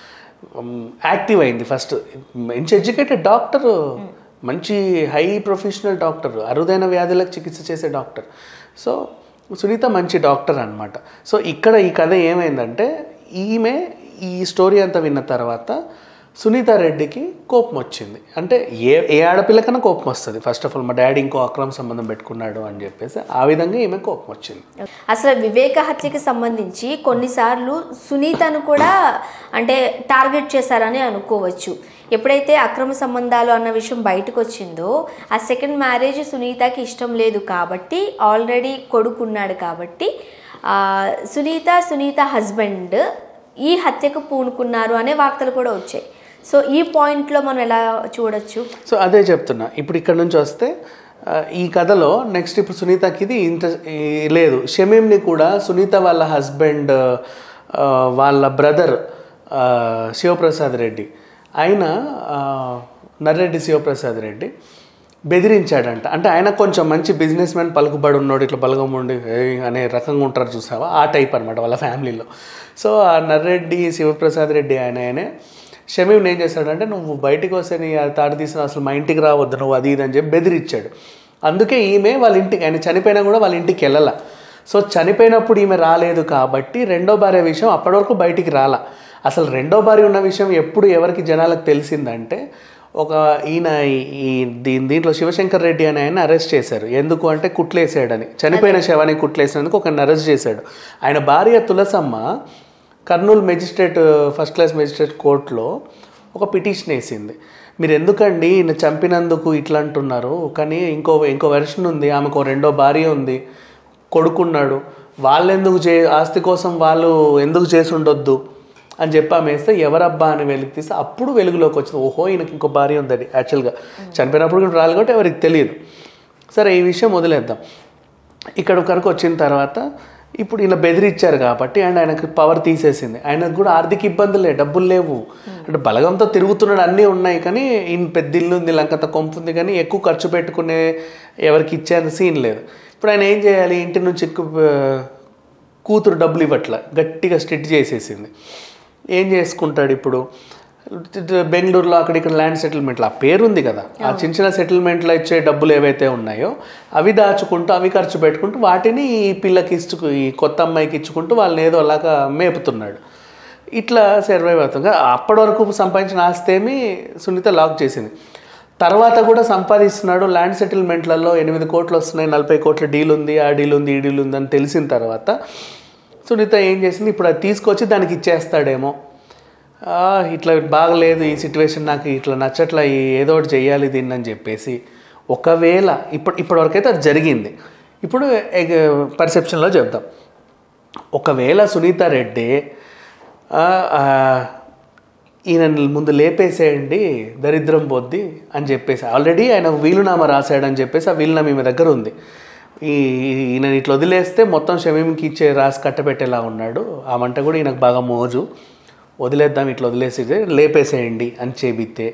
యాక్టివ్ అయింది ఫస్ట్ మంచి ఎడ్యుకేటెడ్ డాక్టర్ మంచి హై ప్రొఫెషనల్ డాక్టర్ అరుదైన వ్యాధులకు చికిత్స చేసే డాక్టర్ సో సునీత మంచి డాక్టర్ అన్నమాట సో ఇక్కడ ఈ కథ ఏమైందంటే ఈమె ఈ స్టోరీ అంతా విన్న తర్వాత సునీత రెడ్డికి కోపం వచ్చింది అంటే ఏ ఏ ఆడపిల్లకన్నా కోపం వస్తుంది ఫస్ట్ ఆఫ్ ఆల్ మా డాడీ ఇంకో అక్రమ సంబంధం పెట్టుకున్నాడు అని చెప్పేసి ఆ విధంగా ఈమె కోపం వచ్చింది అసలు వివేక హత్యకి సంబంధించి కొన్నిసార్లు సునీతను కూడా అంటే టార్గెట్ చేశారని అనుకోవచ్చు ఎప్పుడైతే అక్రమ సంబంధాలు అన్న విషయం బయటకు వచ్చిందో ఆ సెకండ్ మ్యారేజ్ సునీతకి ఇష్టం లేదు కాబట్టి ఆల్రెడీ కొడుకున్నాడు కాబట్టి ఆ, సునీత సునీత హస్బెండ్ ఈ హత్యకు పూనుకున్నారు అనే వార్తలు కూడా వచ్చాయి సో ఈ పాయింట్లో మనం ఎలా చూడొచ్చు సో అదే చెప్తున్నా ఇప్పుడు ఇక్కడ నుంచి వస్తే ఆ, ఈ కథలో నెక్స్ట్ ఇప్పుడు సునీతకి ఇది ఇంత ఈ లేదు షమీమ్ని కూడా సునీత వాళ్ళ హస్బెండ్ ఆ, వాళ్ళ బ్రదర్ శివప్రసాద్ రెడ్డి ఆయన ఆ, నర్రెడ్డి శివప్రసాద్ రెడ్డి బెదిరించాడంట అంటే ఆయన కొంచెం మంచి బిజినెస్ మ్యాన్ పలుకుబడి ఉన్నాడు ఇట్లా బలగం ఉండి "ఏయ్" అనే రకంగా ఉంటారు చూసావా ఆ టైప్ అనమాట వాళ్ళ ఫ్యామిలీలో సో ఆ నర్రెడ్డి శివప్రసాద్ రెడ్డి ఆయన ఆయనే షమీం ఏం చేశాడంటే నువ్వు బయటికి వస్తే నీ ఆ తాడు తీసిన అసలు మా ఇంటికి రావద్దు నువ్వు అది ఇది అని చెప్పి బెదిరించాడు అందుకే ఈమె వాళ్ళ ఇంటికి ఆయన చనిపోయినా కూడా వాళ్ళ ఇంటికి వెళ్ళాల సో చనిపోయినప్పుడు ఈమె రాలేదు కాబట్టి రెండో భార్య విషయం అప్పటి వరకు బయటికి రాలా అసలు రెండో భార్య ఉన్న విషయం ఎప్పుడు ఎవరికి జనాలకు తెలిసిందంటే ఒక ఈయన ఈ- ఈ దీని దీంట్లో శివశంకర్ రెడ్డి అని ఆయన అరెస్ట్ చేశారు ఎందుకు అంటే కుట్లేసాడని చనిపోయిన శవాన్ని కుట్లేసినందుకు ఒకరిని అరెస్ట్ చేశాడు ఆయన భార్య Tulasamma Kurnool magistrate first class magistrate కోర్టులో ఒక పిటిషన్ వేసింది మీరు ఎందుకండి ఈయన చంపినందుకు ఇట్లా అంటున్నారు కానీ ఇంకో ఇంకో వెర్షన్ ఉంది ఆమెకు ఓ రెండో భార్య ఉంది కొడుకున్నాడు వాళ్ళు ఎందుకు చే ఆస్తి కోసం వాళ్ళు ఎందుకు చేసి ఉండొద్దు అని చెప్పి ఆమె వేస్తే ఎవరబ్బా అని వెలికి తీస్తే అప్పుడు వెలుగులోకి వచ్చింది ఓహో ఈయనకి ఇంకో భార్య ఉందని యాక్చువల్గా చనిపోయినప్పుడు కూడా రాలి కాబట్టి ఎవరికి తెలియదు సరే ఈ విషయం వదిలేద్దాం ఇక్కడ వరకు వచ్చిన తర్వాత ఇప్పుడు ఇలా బెదిరించారు కాబట్టి అండ్ ఆయనకు పవర్ తీసేసింది ఆయనకు కూడా ఆర్థిక ఇబ్బందులే డబ్బులు లేవు అంటే బలగంతో తిరుగుతున్నాడు అన్నీ ఉన్నాయి కానీ ఈయన పెద్ద ఇల్లు ఉంది లంకంత కొంపు ఉంది కానీ ఎక్కువ ఖర్చు పెట్టుకునే ఎవరికి ఇచ్చేంత సీన్ లేదు ఇప్పుడు ఆయన ఏం చేయాలి ఇంటి నుంచి ఎక్కువ ఆ, కూతురు డబ్బులు ఇవ్వట్ల గట్టిగా స్ట్రిట్ చేసేసింది ఏం చేసుకుంటాడు ఇప్పుడు బెంగళూరులో అక్కడ ఇక్కడ ల్యాండ్ సెటిల్మెంట్లు ఆ పేరు ఉంది కదా ఆ చిన్న చిన్న సెటిల్మెంట్లో ఇచ్చే డబ్బులు ఏవైతే ఉన్నాయో అవి దాచుకుంటూ అవి ఖర్చు పెట్టుకుంటూ వాటిని ఈ పిల్లకి ఇచ్చుకు ఈ కొత్త అమ్మాయికి ఇచ్చుకుంటూ వాళ్ళని ఏదో అలాగా మేపుతున్నాడు ఇట్లా సర్వైవ్ అవుతుంది అప్పటి వరకు సంపాదించిన ఆస్తి ఏమి సునీత లాక్ చేసింది తర్వాత కూడా సంపాదిస్తున్నాడు ల్యాండ్ సెటిల్మెంట్లలో ఎనిమిది కోట్లు వస్తున్నాయి నలభై కోట్ల డీల్ ఉంది ఆ డీల్ ఉంది ఈ డీల్ ఉంది అని తెలిసిన తర్వాత సునీత ఏం చేసింది ఇప్పుడు అది తీసుకొచ్చి దానికి ఇచ్చేస్తాడేమో ఆ, ఇట్లా బాగలేదు ఈ సిచ్యువేషన్ నాకు ఇట్లా నచ్చట్లా ఈ ఏదో ఒకటి చెయ్యాలి దీన్ని అని చెప్పేసి ఒకవేళ ఇప్పుడు ఇప్పటివరకైతే అది జరిగింది ఇప్పుడు పర్సెప్షన్లో చెప్తాం ఒకవేళ సునీత రెడ్డి ఆ, ఆ, ఈయన ముందు లేపేసేయండి దరిద్రం పోద్ది అని చెప్పేసి ఆల్రెడీ ఆయన వీలునామా రాశాడని చెప్పేసి ఆ వీలునామా ఈమె దగ్గర ఉంది ఈ ఈయన ఇట్లా వదిలేస్తే మొత్తం షమీంకి ఇచ్చే రాసి కట్టబెట్టేలా ఉన్నాడు ఆ మంట కూడా ఈయనకు బాగా మోజు వదిలేద్దాం ఇట్లా వదిలేసి లేపేసేయండి అని చెబితే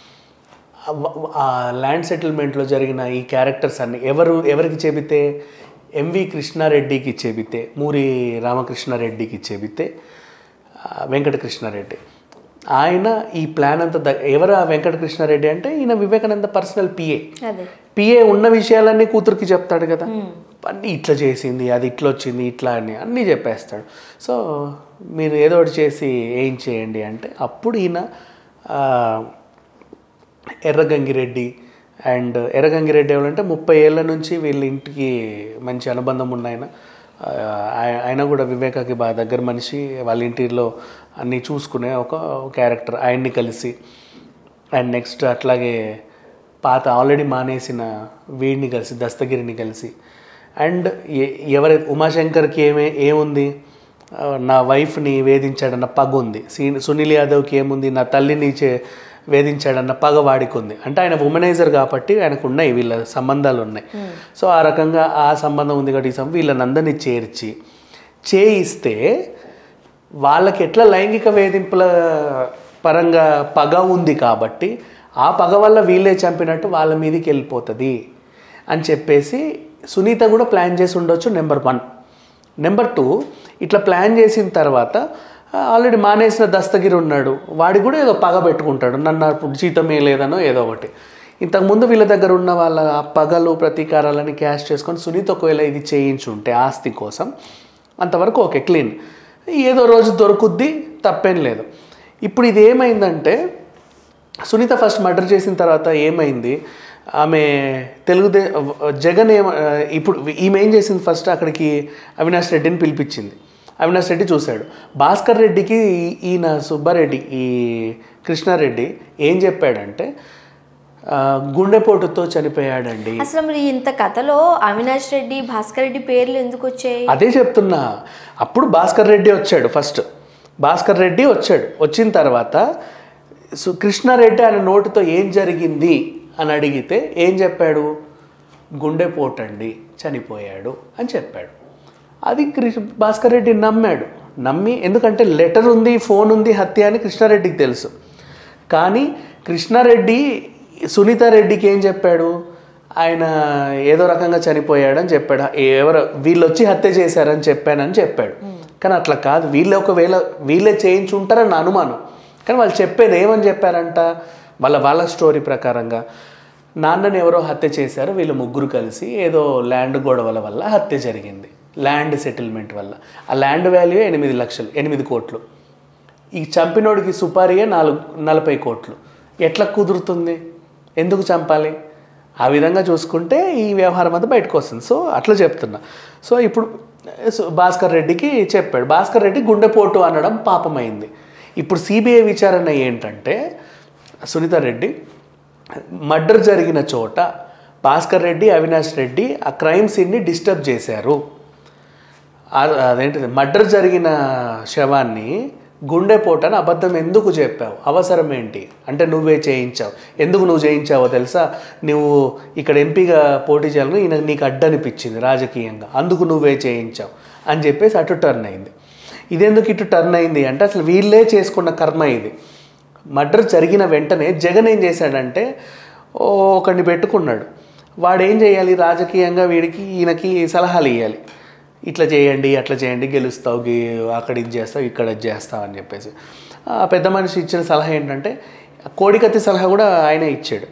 ఆ వ- ఆ ల్యాండ్ సెటిల్మెంట్లో జరిగిన ఈ క్యారెక్టర్స్ అన్ని ఎవరు ఎవరికి చెబితే ఎంవి కృష్ణారెడ్డికి చెబితే మూరి రామకృష్ణారెడ్డికి చెబితే ఆ, వెంకటకృష్ణారెడ్డి ఆయన ఈ ప్లాన్ అంతా ద- ఎవరు ఆ వెంకటకృష్ణారెడ్డి అంటే ఈయన వివేకానంద పర్సనల్ పిఏ అదే పిఏ ఉన్న విషయాలన్నీ కూతురికి చెప్తాడు కదా అన్నీ ఇట్లా చేసింది అది ఇట్లా వచ్చింది ఇట్లా అని అన్నీ చెప్పేస్తాడు సో మీరు ఏదో ఒకటి చేసి ఏం చేయండి అంటే అప్పుడు ఈయన ఆ, ఎర్రగంగిరెడ్డి అండ్ ఎర్రగంగిరెడ్డి ఎవరంటే ముప్పై ఏళ్ళ నుంచి వీళ్ళ ఇంటికి మంచి అనుబంధం ఉన్న ఆయన ఆ, ఆయ- ఆయన కూడా వివేకాకి బాగా దగ్గర మనిషి వాళ్ళ ఇంటిలో అన్నీ చూసుకునే ఒక క్యారెక్టర్ ఆయన్ని కలిసి అండ్ నెక్స్ట్ అట్లాగే పాత ఆల్రెడీ మానేసిన వీడిని కలిసి దస్తగిరిని కలిసి అండ్ ఎ- ఎవరి ఉమాశంకర్కి ఏమే ఏముంది ఆ, నా వైఫ్ని వేధించాడన్న పగ ఉంది సీ- సునీల్ యాదవ్కి ఏముంది నా తల్లిని చే వేధించాడన్న పగ వాడికి ఉంది అంటే ఆయన ఉమెనైజర్ కాబట్టి ఆయనకు ఉన్నాయి వీళ్ళ సంబంధాలు ఉన్నాయి సో ఆ రకంగా ఆ సంబంధం ఉంది కాబట్టి ఈ సం- వీళ్ళనందరినీ చేర్చి చేయిస్తే వాళ్ళకి ఎట్లా లైంగిక వేధింపుల పరంగా పగ ఉంది కాబట్టి ఆ పగ వల్ల వీళ్ళే చంపినట్టు వాళ్ళ మీదకి వెళ్ళిపోతుంది అని చెప్పేసి సునీత కూడా ప్లాన్ చేసి ఉండొచ్చు నెంబర్ వన్ నెంబర్ టూ ఇట్లా ప్లాన్ చేసిన తర్వాత ఆల్రెడీ మానేసిన దస్తగిరి ఉన్నాడు వాడి కూడా ఏదో పగ పెట్టుకుంటాడు నన్ను అప్పుడు జీతం లేదనో ఏదో ఒకటి ఇంతకుముందు వీళ్ళ దగ్గర ఉన్న వాళ్ళ ఆ పగలు ప్రతీకారాలని క్యాష్ చేసుకొని సునీత ఒకవేళ ఇది చేయించుంటే ఆస్తి కోసం అంతవరకు ఓకే క్లీన్ ఏదో రోజు దొరుకుద్ది తప్పేం లేదు ఇప్పుడు ఇది ఏమైందంటే సునీత ఫస్ట్ మర్డర్ చేసిన తర్వాత ఏమైంది ఆమె తెలుగుదే జగన్ ఏమ ఇప్పుడు ఈమె ఏం చేసింది ఫస్ట్ అక్కడికి అవినాష్ రెడ్డిని పిలిపించింది అవినాష్ రెడ్డి చూశాడు భాస్కర్ రెడ్డికి ఈ- ఈయన సుబ్బారెడ్డి ఈ కృష్ణారెడ్డి ఏం చెప్పాడంటే ఆ, గుండెపోటుతో చనిపోయాడండి అసలు మరి ఇంత కథలో అవినాష్ రెడ్డి భాస్కర్ రెడ్డి పేర్లు ఎందుకు వచ్చాయి అదే చెప్తున్నా అప్పుడు భాస్కర్ రెడ్డి వచ్చాడు ఫస్ట్ భాస్కర్ రెడ్డి వచ్చాడు వచ్చిన తర్వాత సు కృష్ణారెడ్డి ఆయన నోటితో ఏం జరిగింది అని అడిగితే ఏం చెప్పాడు గుండెపోటండి చనిపోయాడు అని చెప్పాడు అది కృష్ణ భాస్కర్ రెడ్డి నమ్మాడు నమ్మి ఎందుకంటే లెటర్ ఉంది ఫోన్ ఉంది హత్య అని కృష్ణారెడ్డికి తెలుసు కానీ కృష్ణారెడ్డి సునీత రెడ్డికి ఏం చెప్పాడు ఆయన ఏదో రకంగా చనిపోయాడని చెప్పాడు ఎవరు వీళ్ళు వచ్చి హత్య చేశారని చెప్పానని చెప్పాడు కానీ అట్లా కాదు వీళ్ళే ఒకవేళ వీళ్ళే చేయించి ఉంటారని నా అనుమానం కానీ వాళ్ళు చెప్పేది ఏమని చెప్పారంట వాళ్ళ వాళ్ళ స్టోరీ ప్రకారంగా నాన్నని ఎవరో హత్య చేశారు వీళ్ళు ముగ్గురు కలిసి ఏదో ల్యాండ్ గొడవల వల్ల హత్య జరిగింది ల్యాండ్ సెటిల్మెంట్ వల్ల ఆ ల్యాండ్ వాల్యూ ఎనిమిది లక్షలు ఎనిమిది కోట్లు ఈ చంపినోడికి సుపారీయే నాలుగు నలభై కోట్లు ఎట్లా కుదురుతుంది ఎందుకు చంపాలి ఆ విధంగా చూసుకుంటే ఈ వ్యవహారం అంతా బయటకు వస్తుంది సో అట్లా చెప్తున్నా సో ఇప్పుడు సో భాస్కర్ రెడ్డికి చెప్పాడు భాస్కర్ రెడ్డి గుండెపోటు అనడం పాపమైంది ఇప్పుడు సిబిఐ విచారణ ఏంటంటే సునీత రెడ్డి మర్డర్ జరిగిన చోట భాస్కర్ రెడ్డి అవినాష్ రెడ్డి ఆ క్రైమ్ సీన్ని డిస్టర్బ్ చేశారు ఆ- అదేంటిది మర్డర్ జరిగిన శవాన్ని గుండెపోటని అబద్ధం ఎందుకు చెప్పావు అవసరం ఏంటి అంటే నువ్వే చేయించావు ఎందుకు నువ్వు చేయించావో తెలుసా నువ్వు ఇక్కడ ఎంపీగా పోటీ చేయాలని ఈయన నీకు అడ్డనిపించింది రాజకీయంగా అందుకు నువ్వే చేయించావు అని చెప్పేసి అటు టర్న్ అయింది ఇదెందుకు ఇటు టర్న్ అయింది అంటే అసలు వీళ్ళే చేసుకున్న కర్మ ఇది మర్డర్ జరిగిన వెంటనే జగన్ ఏం చేశాడంటే ఓ ఒకడిని పెట్టుకున్నాడు వాడు ఏం చేయాలి రాజకీయంగా వీడికి ఈయనకి సలహాలు ఇవ్వాలి ఇట్లా చేయండి అట్లా చేయండి గెలుస్తావు గి- అక్కడ ఇది చేస్తావు ఇక్కడ ఇది చేస్తావు అని చెప్పేసి ఆ పెద్ద మనిషి ఇచ్చిన సలహా ఏంటంటే కోడికత్తి సలహా కూడా ఆయనే ఇచ్చాడు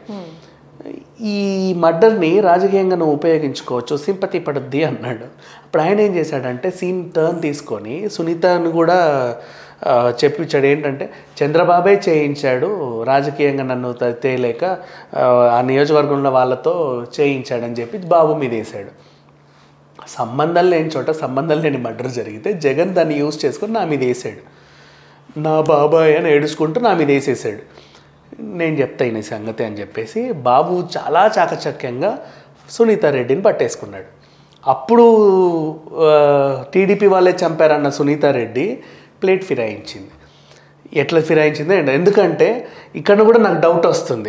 ఈ మర్డర్ని రాజకీయంగా నువ్వు ఉపయోగించుకోవచ్చు సింపతి పడుద్ది అన్నాడు అప్పుడు ఆయన ఏం చేశాడంటే సీన్ టర్న్ తీసుకొని సునీతను కూడా ఆ, చెప్పించాడు ఏంటంటే చంద్రబాబే చేయించాడు రాజకీయంగా నన్ను త- తేలేక ఆ, ఆ నియోజకవర్గంలో వాళ్ళతో చేయించాడని చెప్పి బాబు మీద వేశాడు సంబంధం లేని చోట సంబంధం లేని మర్డర్ జరిగితే జగన్ దాన్ని యూజ్ చేసుకొని నా మీద వేసాడు నా బాబాయ్ అని ఏడుచుకుంటూ నా మీద వేసేసాడు నేను చెప్తా ఈ సంగతి అని చెప్పేసి బాబు చాలా చాకచక్యంగా సునీత రెడ్డిని పట్టేసుకున్నాడు అప్పుడు టీడీపీ వాళ్ళే చంపారన్న సునీత రెడ్డి ప్లేట్ ఫిరాయించింది ఎట్లా ఫిరాయించింది అండ్ ఎందుకంటే ఇక్కడ కూడా నాకు డౌట్ వస్తుంది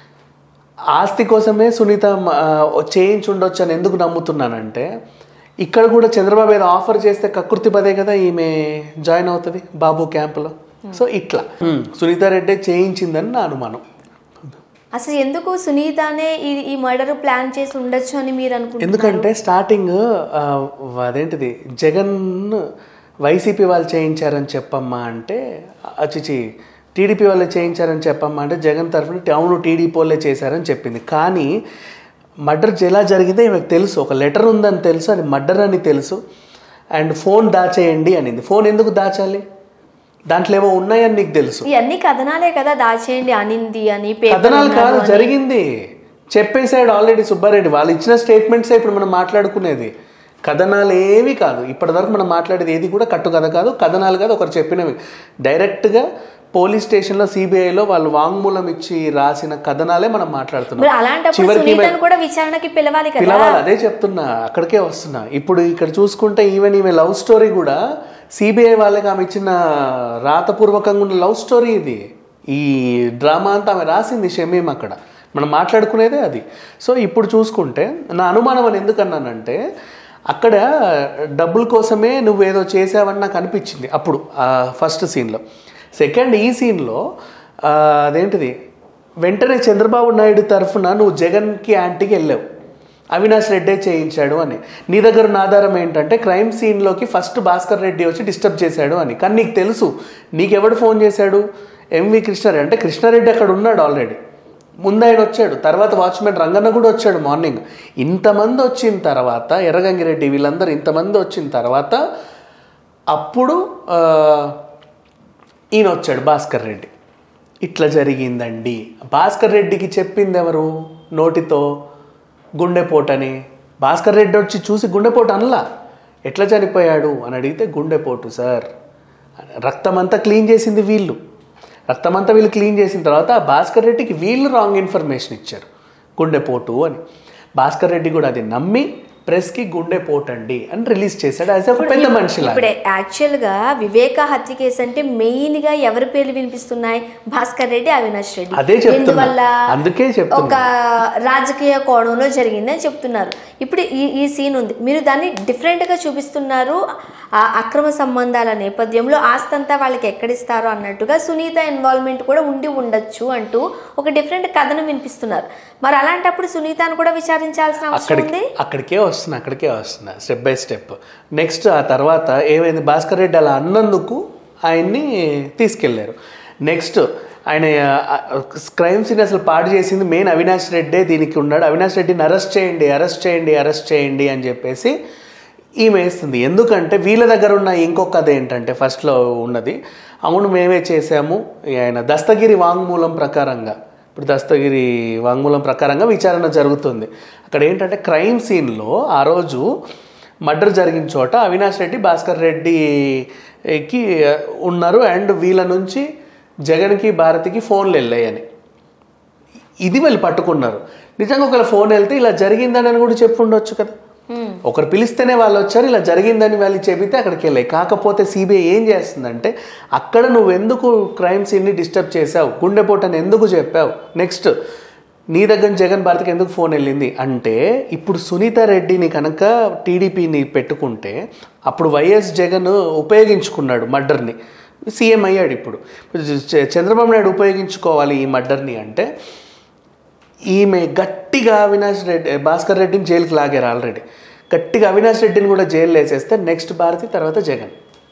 ఆస్తి కోసమే సునీత మ- ఆ, చేయించి ఉండొచ్చు అని ఎందుకు నమ్ముతున్నానంటే ఇక్కడ కూడా చంద్రబాబు ఏదో ఆఫర్ చేస్తే కకృతి పదే కదా ఈమె జాయిన్ అవుతుంది బాబు క్యాంపులో సో ఇట్లా హ్మ్, సునీత రెడ్డి చేయించిందని నా అనుమానం అసలు ఎందుకు సునీతనే ఈ ఈ మర్డర్ ప్లాన్ చేసి ఉండొచ్చు అని మీరు అనుకుంటున్నారు ఎందుకంటే స్టార్టింగ్ ఆ, అదేంటిది జగన్ వైసీపీ వాళ్ళు చేయించారని చెప్పమ్మా అంటే అచిచి టీడీపీ వాళ్ళే చేయించారని చెప్పమ్మా అంటే జగన్ తరఫున టౌన్ టీడీపీ వాళ్ళే చేశారని చెప్పింది కానీ మర్డర్ ఎలా జరిగిందో ఈమెకు తెలుసు ఒక లెటర్ ఉందని తెలుసు అది మర్డర్ అని తెలుసు అండ్ ఫోన్ దాచేయండి అనింది ఫోన్ ఎందుకు దాచాలి దాంట్లో ఏవో ఉన్నాయని నీకు తెలుసు ఇవన్నీ కథనాలే కదా దాచేయండి అనింది అని పేపర్ కథనాలు కాదు జరిగింది చెప్పేశాడు ఆల్రెడీ సుబ్బారెడ్డి వాళ్ళు ఇచ్చిన స్టేట్మెంట్సే ఇప్పుడు మనం మాట్లాడుకునేది కథనాలు ఏవి కాదు ఇప్పటివరకు మనం మాట్లాడేది ఏది కూడా కట్టు కథ కాదు కథనాలు కాదు ఒకరు చెప్పినవి డైరెక్ట్గా పోలీస్ స్టేషన్లో సిబిఐలో వాళ్ళు వాంగ్మూలం ఇచ్చి రాసిన కథనాలే మనం మరి మాట్లాడుతున్నాం అలాంటప్పుడు చివరికి సునీతను కూడా విచారణకి పిలవాలి కదా పిలవాలి అదే చెప్తున్నా అక్కడికే వస్తున్నా ఇప్పుడు ఇక్కడ చూసుకుంటే ఈవెన్ ఈమె లవ్ స్టోరీ కూడా సిబిఐ వాళ్ళకి ఆమె ఇచ్చిన రాతపూర్వకంగా ఉన్న లవ్ స్టోరీ ఇది ఈ డ్రామా అంతా ఆమె రాసింది షమీం అక్కడ మనం మాట్లాడుకునేదే అది సో ఇప్పుడు చూసుకుంటే నా అనుమానం అని ఎందుకన్నానంటే అక్కడ డబ్బుల కోసమే నువ్వు ఏదో చేసావని నాకు అనిపించింది అప్పుడు ఫస్ట్ సీన్లో సెకండ్ ఈ సీన్లో అదేంటిది వెంటనే చంద్రబాబు నాయుడు తరఫున నువ్వు జగన్కి యాంటీకి వెళ్ళావు అవినాష్ రెడ్డే చేయించాడు అని నీ దగ్గర ఉన్న ఆధారం ఏంటంటే క్రైమ్ సీన్లోకి ఫస్ట్ భాస్కర్ రెడ్డి వచ్చి డిస్టర్బ్ చేశాడు అని కానీ నీకు తెలుసు నీకెవడు ఫోన్ చేశాడు ఎంవి కృష్ణారెడ్డి అంటే కృష్ణారెడ్డి అక్కడ ఉన్నాడు ఆల్రెడీ ముందు ఆయన వచ్చాడు తర్వాత వాచ్మెన్ రంగన్న కూడా వచ్చాడు మార్నింగ్ ఇంతమంది వచ్చిన తర్వాత ఎర్రగంగిరెడ్డి వీళ్ళందరూ ఇంతమంది వచ్చిన తర్వాత అప్పుడు ఆ, ఈయన వచ్చాడు భాస్కర్ రెడ్డి ఇట్లా జరిగిందండి భాస్కర్ రెడ్డికి చెప్పింది ఎవరు నోటితో గుండెపోటని భాస్కర్ రెడ్డి వచ్చి చూసి గుండెపోటు అనలా ఎట్లా చనిపోయాడు అని అడిగితే గుండెపోటు సార్ రక్తమంతా క్లీన్ చేసింది వీళ్ళు రక్తమంతా వీళ్ళు క్లీన్ చేసిన తర్వాత ఆ భాస్కర్ రెడ్డికి వీళ్ళు రాంగ్ ఇన్ఫర్మేషన్ ఇచ్చారు గుండెపోటు అని భాస్కర్ రెడ్డి కూడా అది నమ్మి ప్రెస్కి గుండెపోటు అండి అని రిలీజ్ చేశాడు యాజ్ ఒక పెద్ద మనిషిలా ఇప్పుడు యాక్చువల్గా వివేక హత్య కేసు అంటే మెయిన్ గా ఎవరి పేర్లు వినిపిస్తున్నాయి భాస్కర్ రెడ్డి అవినాష్ రెడ్డి అదే చెప్తున్నా. ఎందువల్ల అందుకే చెప్తున్నా. ఒక రాజకీయ కోణంలో జరిగిందని చెప్తున్నారు ఇప్పుడు ఈ ఈ సీన్ ఉంది మీరు దాన్ని different గా చూపిస్తున్నారు ఆ అక్రమ సంబంధాల నేపథ్యంలో ఆస్తంతా వాళ్ళకి ఎక్కడిస్తారో అన్నట్టుగా సునీత ఇన్వాల్వ్మెంట్ కూడా ఉండి ఉండొచ్చు అంటూ ఒక డిఫరెంట్ కథను వినిపిస్తున్నారు మరి అలాంటప్పుడు సునీతను కూడా విచారించాల్సిన అవసరం అక్కడికి ఉంది అక్కడికే వస్తున్నా అక్కడికే వస్తున్నా స్టెప్ బై స్టెప్ నెక్స్ట్ ఆ తర్వాత ఏమైంది భాస్కర్ రెడ్డి అలా అన్నందుకు ఆయన్ని తీసుకెళ్లారు నెక్స్ట్ ఆయన క్రైమ్ సీన్ అసలు పాడు చేసింది మెయిన్ అవినాష్ రెడ్డే దీనికి ఉన్నాడు అవినాష్ రెడ్డిని అరెస్ట్ చేయండి అరెస్ట్ చేయండి అరెస్ట్ చేయండి అని చెప్పేసి ఈమె వేస్తుంది ఎందుకంటే వీళ్ళ దగ్గర ఉన్న ఇంకొక కథ ఏంటంటే ఫస్ట్లో ఉన్నది అవును మేమే చేసాము ఆయన దస్తగిరి వాంగ్మూలం ప్రకారంగా ఇప్పుడు దస్తగిరి వాంగ్మూలం ప్రకారంగా విచారణ జరుగుతుంది అక్కడ ఏంటంటే క్రైమ్ సీన్లో ఆ రోజు మర్డర్ జరిగిన చోట అవినాష్ రెడ్డి భాస్కర్ రెడ్డికి ఉన్నారు అండ్ వీళ్ళ నుంచి జగన్కి భారతికి ఫోన్లు వెళ్ళాయని ఇది వీళ్ళు పట్టుకున్నారు నిజంగా ఒకవేళ ఫోన్ వెళ్తే ఇలా జరిగిందని అని కూడా చెప్పు ఉండొచ్చు కదా ఒకరు పిలిస్తేనే వాళ్ళు వచ్చారు ఇలా జరిగిందని వాళ్ళు చెబితే అక్కడికి వెళ్ళాయి కాకపోతే సిబిఐ ఏం చేస్తుందంటే అక్కడ నువ్వు ఎందుకు క్రైమ్ సీన్ని డిస్టర్బ్ చేసావు గుండెపోటని ఎందుకు చెప్పావు నెక్స్ట్ నీ దగ్గర నుంచి జగన్ భారత్కి ఎందుకు ఫోన్ వెళ్ళింది అంటే ఇప్పుడు సునీత రెడ్డిని కనుక టీడీపీని పెట్టుకుంటే అప్పుడు వైఎస్ జగన్ ఉపయోగించుకున్నాడు మర్డర్ని సీఎం అయ్యాడు ఇప్పుడు చ- చంద్రబాబు నాయుడు ఉపయోగించుకోవాలి ఈ మర్డర్ని అంటే ఈమె గట్టిగా అవినాష్ రెడ్డి భాస్కర్ రెడ్డిని జైలుకి లాగారు ఆల్రెడీ గట్టిగా అవినాష్ రెడ్డిని కూడా జైలు వేసేస్తే నెక్స్ట్ భారతి తర్వాత జగన్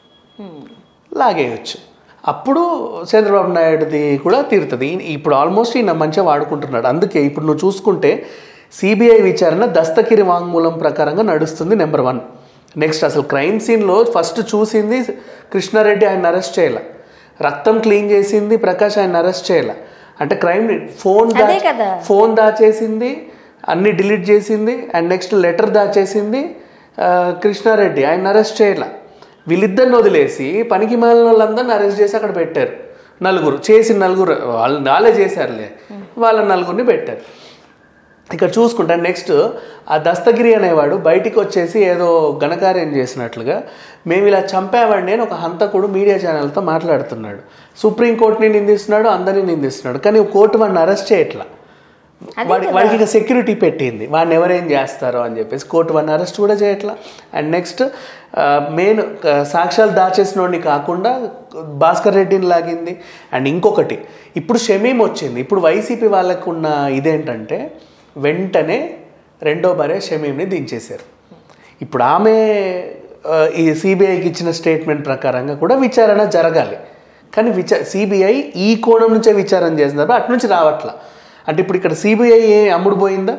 లాగేయచ్చు అప్పుడు చంద్రబాబు నాయుడుది కూడా తీరుతుంది ఈయన- ఇప్పుడు ఆల్మోస్ట్ ఈయన మంచిగా వాడుకుంటున్నాడు అందుకే ఇప్పుడు నువ్వు చూసుకుంటే సిబిఐ విచారణ దస్తగిరి వాంగ్మూలం ప్రకారంగా నడుస్తుంది నెంబర్ వన్ నెక్స్ట్ అసలు క్రైమ్ సీన్లో ఫస్ట్ చూసింది కృష్ణారెడ్డి ఆయన అరెస్ట్ చేయాల రక్తం క్లీన్ చేసింది ప్రకాష్ ఆయన అరెస్ట్ చేయాల అంటే క్రైమ్ ఫోన్ దా అదే కదా. ఫోన్ దాచేసింది అన్ని డిలీట్ చేసింది అండ్ నెక్స్ట్ లెటర్ దాచేసింది ఆ, కృష్ణారెడ్డి ఆయన అరెస్ట్ చేయాల వీళ్ళిద్దరిని వదిలేసి పనికి మాలిన వాళ్ళందరిని అరెస్ట్ చేసి అక్కడ పెట్టారు నలుగురు చేసిన నలుగురు వాళ్ళు వాళ్ళే చేశారులే వాళ్ళ నలుగురిని పెట్టారు ఇక్కడ చూసుకుంటే నెక్స్ట్ ఆ దస్తగిరి అనేవాడు బయటికి వచ్చేసి ఏదో ఘనకార్యం చేసినట్లుగా మేము ఇలా చంపామండి అని ఒక హంతకుడు మీడియా ఛానల్తో మాట్లాడుతున్నాడు సుప్రీంకోర్టుని నిందిస్తున్నాడు అందరినీ నిందిస్తున్నాడు కానీ కోర్టు వాడిని అరెస్ట్ చేయట్లా వాడి వాడికి ఇక సెక్యూరిటీ పెట్టింది వాడిని ఎవరేం చేస్తారో అని చెప్పేసి కోర్టు వాడిని అరెస్ట్ కూడా చేయట్లా అండ్ నెక్స్ట్ మెయిన్ సాక్ష్యాలు దాచేసినోడిని కాకుండా భాస్కర్ రెడ్డిని లాగింది అండ్ ఇంకొకటి ఇప్పుడు షమీం వచ్చింది ఇప్పుడు వైసీపీ వాళ్ళకు ఉన్న ఇదేంటంటే వెంటనే రెండో భార్య షమీంని దించేశారు ఇప్పుడు ఆమె ఆ, ఈ సిబిఐకి ఇచ్చిన స్టేట్మెంట్ ప్రకారంగా కూడా విచారణ జరగాలి కానీ విచా సిబిఐ ఈ కోణం నుంచే విచారణ చేస్తున్నారు అటు నుంచి రావట్లా అంటే ఇప్పుడు ఇక్కడ సిబిఐ అమ్ముడు పోయిందా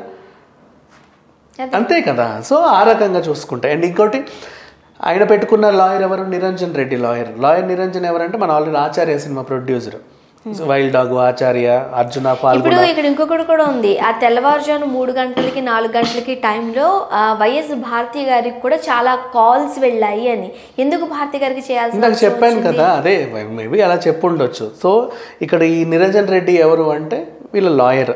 అదే. అంతే కదా సో ఆ రకంగా చూసుకుంటే అండ్ ఇంకోటి ఆయన పెట్టుకున్న లాయర్ ఎవరు నిరంజన్ రెడ్డి లాయర్ లాయర్ నిరంజన్ ఎవరంటే మన ఆల్రెడీ ఆచార్య సినిమా producer wild dog Acharya Arjuna ఇప్పుడు పాల్గొన ఇక్కడ ఇంకొకటి కూడా ఉంది ఆ తెల్లవారుజాము మూడు గంటలకి నాలుగు గంటలకి టైంలో ఆ, వైఎస్ భారతి గారికి కూడా చాలా కాల్స్ వెళ్ళాయి అని ఎందుకు భారతి గారికి చేయాల్సిన ఇందాక అవసరం చెప్పాను వచ్చింది? కదా అదే మేబీ అలా చెప్పుండొచ్చు సో ఇక్కడ ఈ నిరంజన్ రెడ్డి ఎవరు అంటే వీళ్ళ లాయర్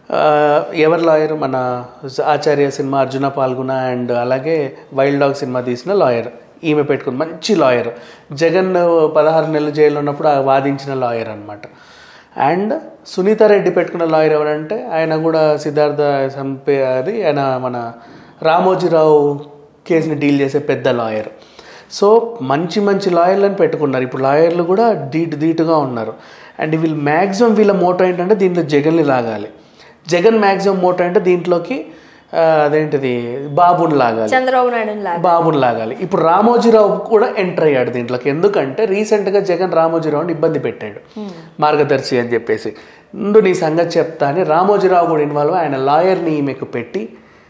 ఎవరు లాయర్ మన ఆచార్య సినిమా అర్జున పాల్గొన అండ్ అలాగే వైల్డ్ డాగ్ సినిమా తీసిన లాయర్ ఈమె పెట్టుకుంది మంచి లాయర్ జగన్ పదహారు నెలలు జైల్లో ఉన్నప్పుడు ఆ వాదించిన లాయర్ అనమాట అండ్ సునీత రెడ్డి పెట్టుకున్న లాయర్ ఎవరంటే ఆయన కూడా సిద్ధార్థ సంపే అది ఆయన మన రామోజీరావు కేసుని డీల్ చేసే పెద్ద లాయర్ సో మంచి మంచి లాయర్లను పెట్టుకున్నారు ఇప్పుడు లాయర్లు కూడా ధీటు ధీటుగా ఉన్నారు అండ్ వీళ్ళు మ్యాక్సిమం వీళ్ళ మోటో ఏంటంటే దీంట్లో జగన్ని లాగాలి జగన్ మ్యాక్సిమం మోటో అంటే దీంట్లోకి ఆ, అదేంటిది బాబుని లాగాలి చంద్రబాబు నాయుడు లాగా బాబుని లాగాలి ఇప్పుడు రామోజీరావు కూడా ఎంటర్ అయ్యాడు దీంట్లోకి ఎందుకంటే రీసెంట్గా జగన్ రామోజీరావుని ఇబ్బంది పెట్టాడు మార్గదర్శి అని చెప్పేసి ముందు నీ సంగతి చెప్తా అని రామోజీరావు కూడా ఇన్వాల్వ్ ఆయన లాయర్ని ఈమెకు పెట్టి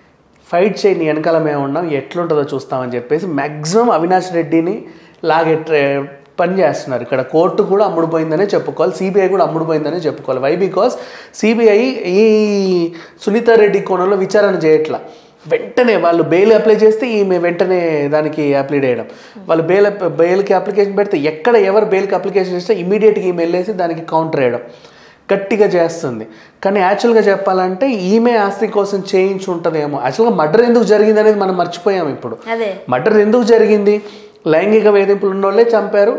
ఫైట్ చేయి నీ వెనకాల మేము ఉన్నాం ఎట్లుంటుందో చూస్తామని చెప్పేసి మ్యాక్సిమం అవినాష్ రెడ్డిని లాగే ట్రే- పని చేస్తున్నారు ఇక్కడ కోర్టు కూడా అమ్ముడుపోయిందనే చెప్పుకోవాలి సిబిఐ కూడా అమ్ముడుపోయిందనే చెప్పుకోవాలి వై బికాస్ సిబిఐ ఈ సునీత రెడ్డి కోణంలో విచారణ చేయట్లా వెంటనే వాళ్ళు బెయిల్ అప్లై చేస్తే ఈమె వెంటనే దానికి అప్లై చేయడం వాళ్ళు బెయిల్ బెయిల్కి అప్లికేషన్ పెడితే ఎక్కడ ఎవరు బెయిల్కి అప్లికేషన్ ఇస్తే ఇమీడియట్గా ఈమె వెళ్ళేసి దానికి కౌంటర్ వేయడం గట్టిగా చేస్తుంది కానీ యాక్చువల్గా చెప్పాలంటే ఈమె ఆస్తి కోసం చేయించి ఉంటుందేమో యాక్చువల్గా మర్డర్ ఎందుకు జరిగింది అనేది మనం మర్చిపోయాం ఇప్పుడు అదే మర్డర్ ఎందుకు జరిగింది లైంగిక వేధింపులు ఉన్నోళ్ళే చంపారు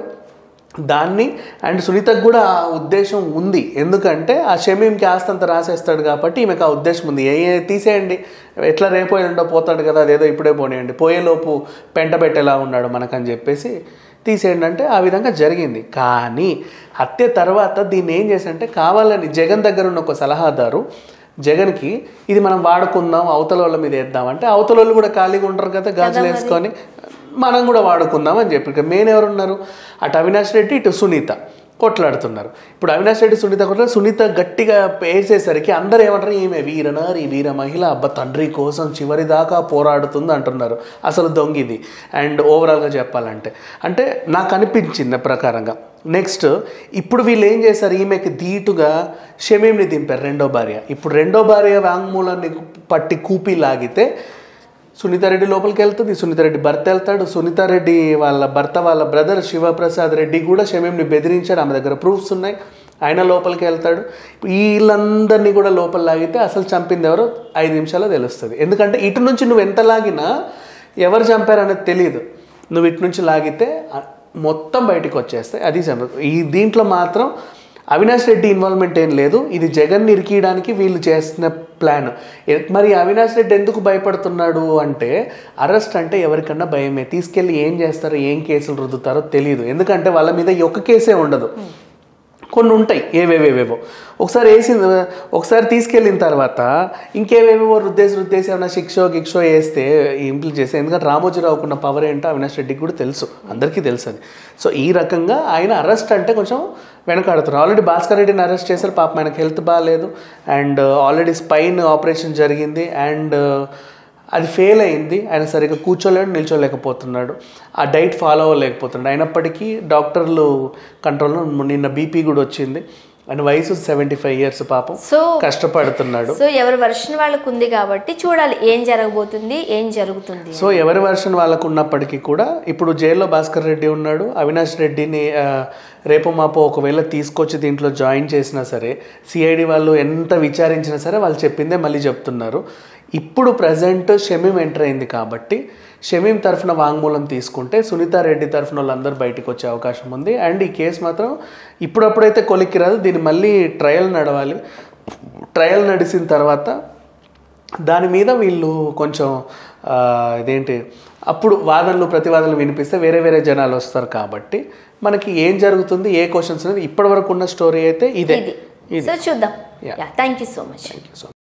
దాన్ని అండ్ సునీతకు కూడా ఆ ఉద్దేశం ఉంది ఎందుకంటే ఆ షమీంకి ఆస్తి అంతా రాసేస్తాడు కాబట్టి ఈమెకు ఆ ఉద్దేశం ఉంది ఏ ఏ తీసేయండి ఎట్లా రేపో ఎల్లుండో పోతాడు కదా అదేదో ఇప్పుడే పోనీయండి పోయేలోపు పెంట పెట్టేలా ఉన్నాడు మనకని చెప్పేసి తీసేయండి అంటే ఆ విధంగా జరిగింది కానీ హత్య తర్వాత దీన్ని ఏం చేశారంటే కావాలని జగన్ దగ్గర ఉన్న ఒక సలహాదారు జగన్కి ఇది మనం వాడుకుందాం అవతల వాళ్ళ మీద వేద్దాం అంటే అవతల వాళ్ళు కూడా ఖాళీగా ఉంటారు కదా గాజులు వేసుకొని మనం కూడా వాడుకుందాం అని చెప్పి ఇక మెయిన్ ఎవరు ఉన్నారు అటు అవినాష్ రెడ్డి ఇటు సునీత కొట్లాడుతున్నారు ఇప్పుడు అవినాష్ రెడ్డి సునీత కొట్లాడు సునీత గట్టిగా వేసేసరికి అందరూ ఏమంటారు ఈమె వీరనారి వీర మహిళ అబ్బ తండ్రి కోసం చివరి దాకా పోరాడుతుంది అంటున్నారు అసలు దొంగిది అండ్ ఓవరాల్గా చెప్పాలంటే అంటే నాకు అనిపించింది ప్రకారంగా నెక్స్ట్ ఇప్పుడు వీళ్ళు ఏం చేశారు ఈమెకి ధీటుగా షమీంని దింపారు రెండో భార్య ఇప్పుడు రెండో భార్య వాంగ్మూలాన్ని పట్టి కూపి లాగితే సునీతారెడ్డి లోపలికి వెళ్తుంది సునీతారెడ్డి భర్త వెళ్తాడు సునీతారెడ్డి వాళ్ళ భర్త వాళ్ళ బ్రదర్ శివప్రసాద్ రెడ్డి కూడా షమీంని బెదిరించాడు ఆమె దగ్గర ప్రూఫ్స్ ఉన్నాయి ఆయన లోపలికి వెళ్తాడు వీళ్ళందరినీ కూడా లోపల లాగితే అసలు చంపింది ఎవరో ఐదు నిమిషాల్లో తెలుస్తుంది ఎందుకంటే ఇటు నుంచి నువ్వు ఎంత లాగినా ఎవరు చంపారనేది తెలియదు నువ్వు ఇటు నుంచి లాగితే ఆ- మొత్తం బయటకు వచ్చేస్తాయి అది సంగతి. ఈ దీంట్లో మాత్రం అవినాష్ రెడ్డి ఇన్వాల్వ్మెంట్ ఏం లేదు ఇది జగన్ ఇరికియడానికి వీళ్ళు చేస్తున్న ప్లాన్ ఎ- మరి అవినాష్ రెడ్డి ఎందుకు భయపడుతున్నాడు అంటే అరెస్ట్ అంటే ఎవరికన్నా భయమే తీసుకెళ్ళి ఏం చేస్తారో ఏం కేసులు రుద్దుతారో తెలియదు ఎందుకంటే వాళ్ళ మీద ఈ ఒక్క కేసే ఉండదు కొన్ని ఉంటాయి ఏవేవేవేవో ఒకసారి వేసి ఒకసారి తీసుకెళ్ళిన తర్వాత ఇంకేవేవేవో రుద్దేసి రుద్దేసి ఏమైనా శిక్షో గిక్షో వేస్తే ఇంప్లిట్ చేస్తే ఎందుకంటే రామోజీరావుకు ఉన్న పవర్ ఏంటో అవినాష్ రెడ్డికి కూడా తెలుసు అందరికీ తెలుసు అది సో ఈ రకంగా ఆయన అరెస్ట్ అంటే కొంచెం వెనకాడుతున్నారు ఆల్రెడీ భాస్కర్ రెడ్డిని అరెస్ట్ చేశారు పాపం ఆయనకు హెల్త్ బాగాలేదు అండ్ ఆల్రెడీ స్పైన్ ఆపరేషన్ జరిగింది అండ్ అది ఫెయిల్ అయింది ఆయన సరిగ్గా కూర్చోలేడు నిల్చోలేకపోతున్నాడు ఆ డైట్ ఫాలో అవ్వలేకపోతున్నాడు అయినప్పటికీ డాక్టర్లు కంట్రోల్లో నిన్న బీపీ కూడా వచ్చింది ఆయన వయసు సెవెంటీ ఫైవ్ ఇయర్స్ పాపం సో కష్టపడుతున్నాడు సో ఎవరి వర్షన్ వాళ్ళకు ఉంది కాబట్టి చూడాలి ఏం జరగబోతుంది ఏం జరుగుతుంది సో ఎవరి వర్షన్ వాళ్ళకు ఉన్నప్పటికీ కూడా ఇప్పుడు జైల్లో భాస్కర్ రెడ్డి ఉన్నాడు అవినాష్ రెడ్డిని ఆ, రేపు మాపో ఒకవేళ తీసుకొచ్చి దీంట్లో జాయిన్ చేసినా సరే సిఐడి వాళ్ళు ఎంత విచారించినా సరే వాళ్ళు చెప్పిందే మళ్ళీ చెప్తున్నారు ఇప్పుడు ప్రజెంట్ షమీం ఎంటర్ అయింది కాబట్టి షమీం తరఫున వాంగ్మూలం తీసుకుంటే సునీత రెడ్డి తరఫున వాళ్ళందరూ బయటకు వచ్చే అవకాశం ఉంది అండ్ ఈ కేసు మాత్రం ఇప్పుడప్పుడైతే కొలిక్కి రాదు దీన్ని మళ్ళీ ట్రయల్ నడవాలి ట్రయల్ నడిచిన తర్వాత దాని మీద వీళ్ళు కొంచెం ఆ, ఇదేంటి అప్పుడు వాదనలు ప్రతివాదనలు వినిపిస్తే వేరే వేరే జనాలు వస్తారు కాబట్టి మనకి ఏం జరుగుతుంది ఏ క్వశ్చన్స్ అనేది ఇప్పటి వరకు ఉన్న స్టోరీ అయితే ఇదే ఇది సో చూద్దాం Yeah. Thank you so much so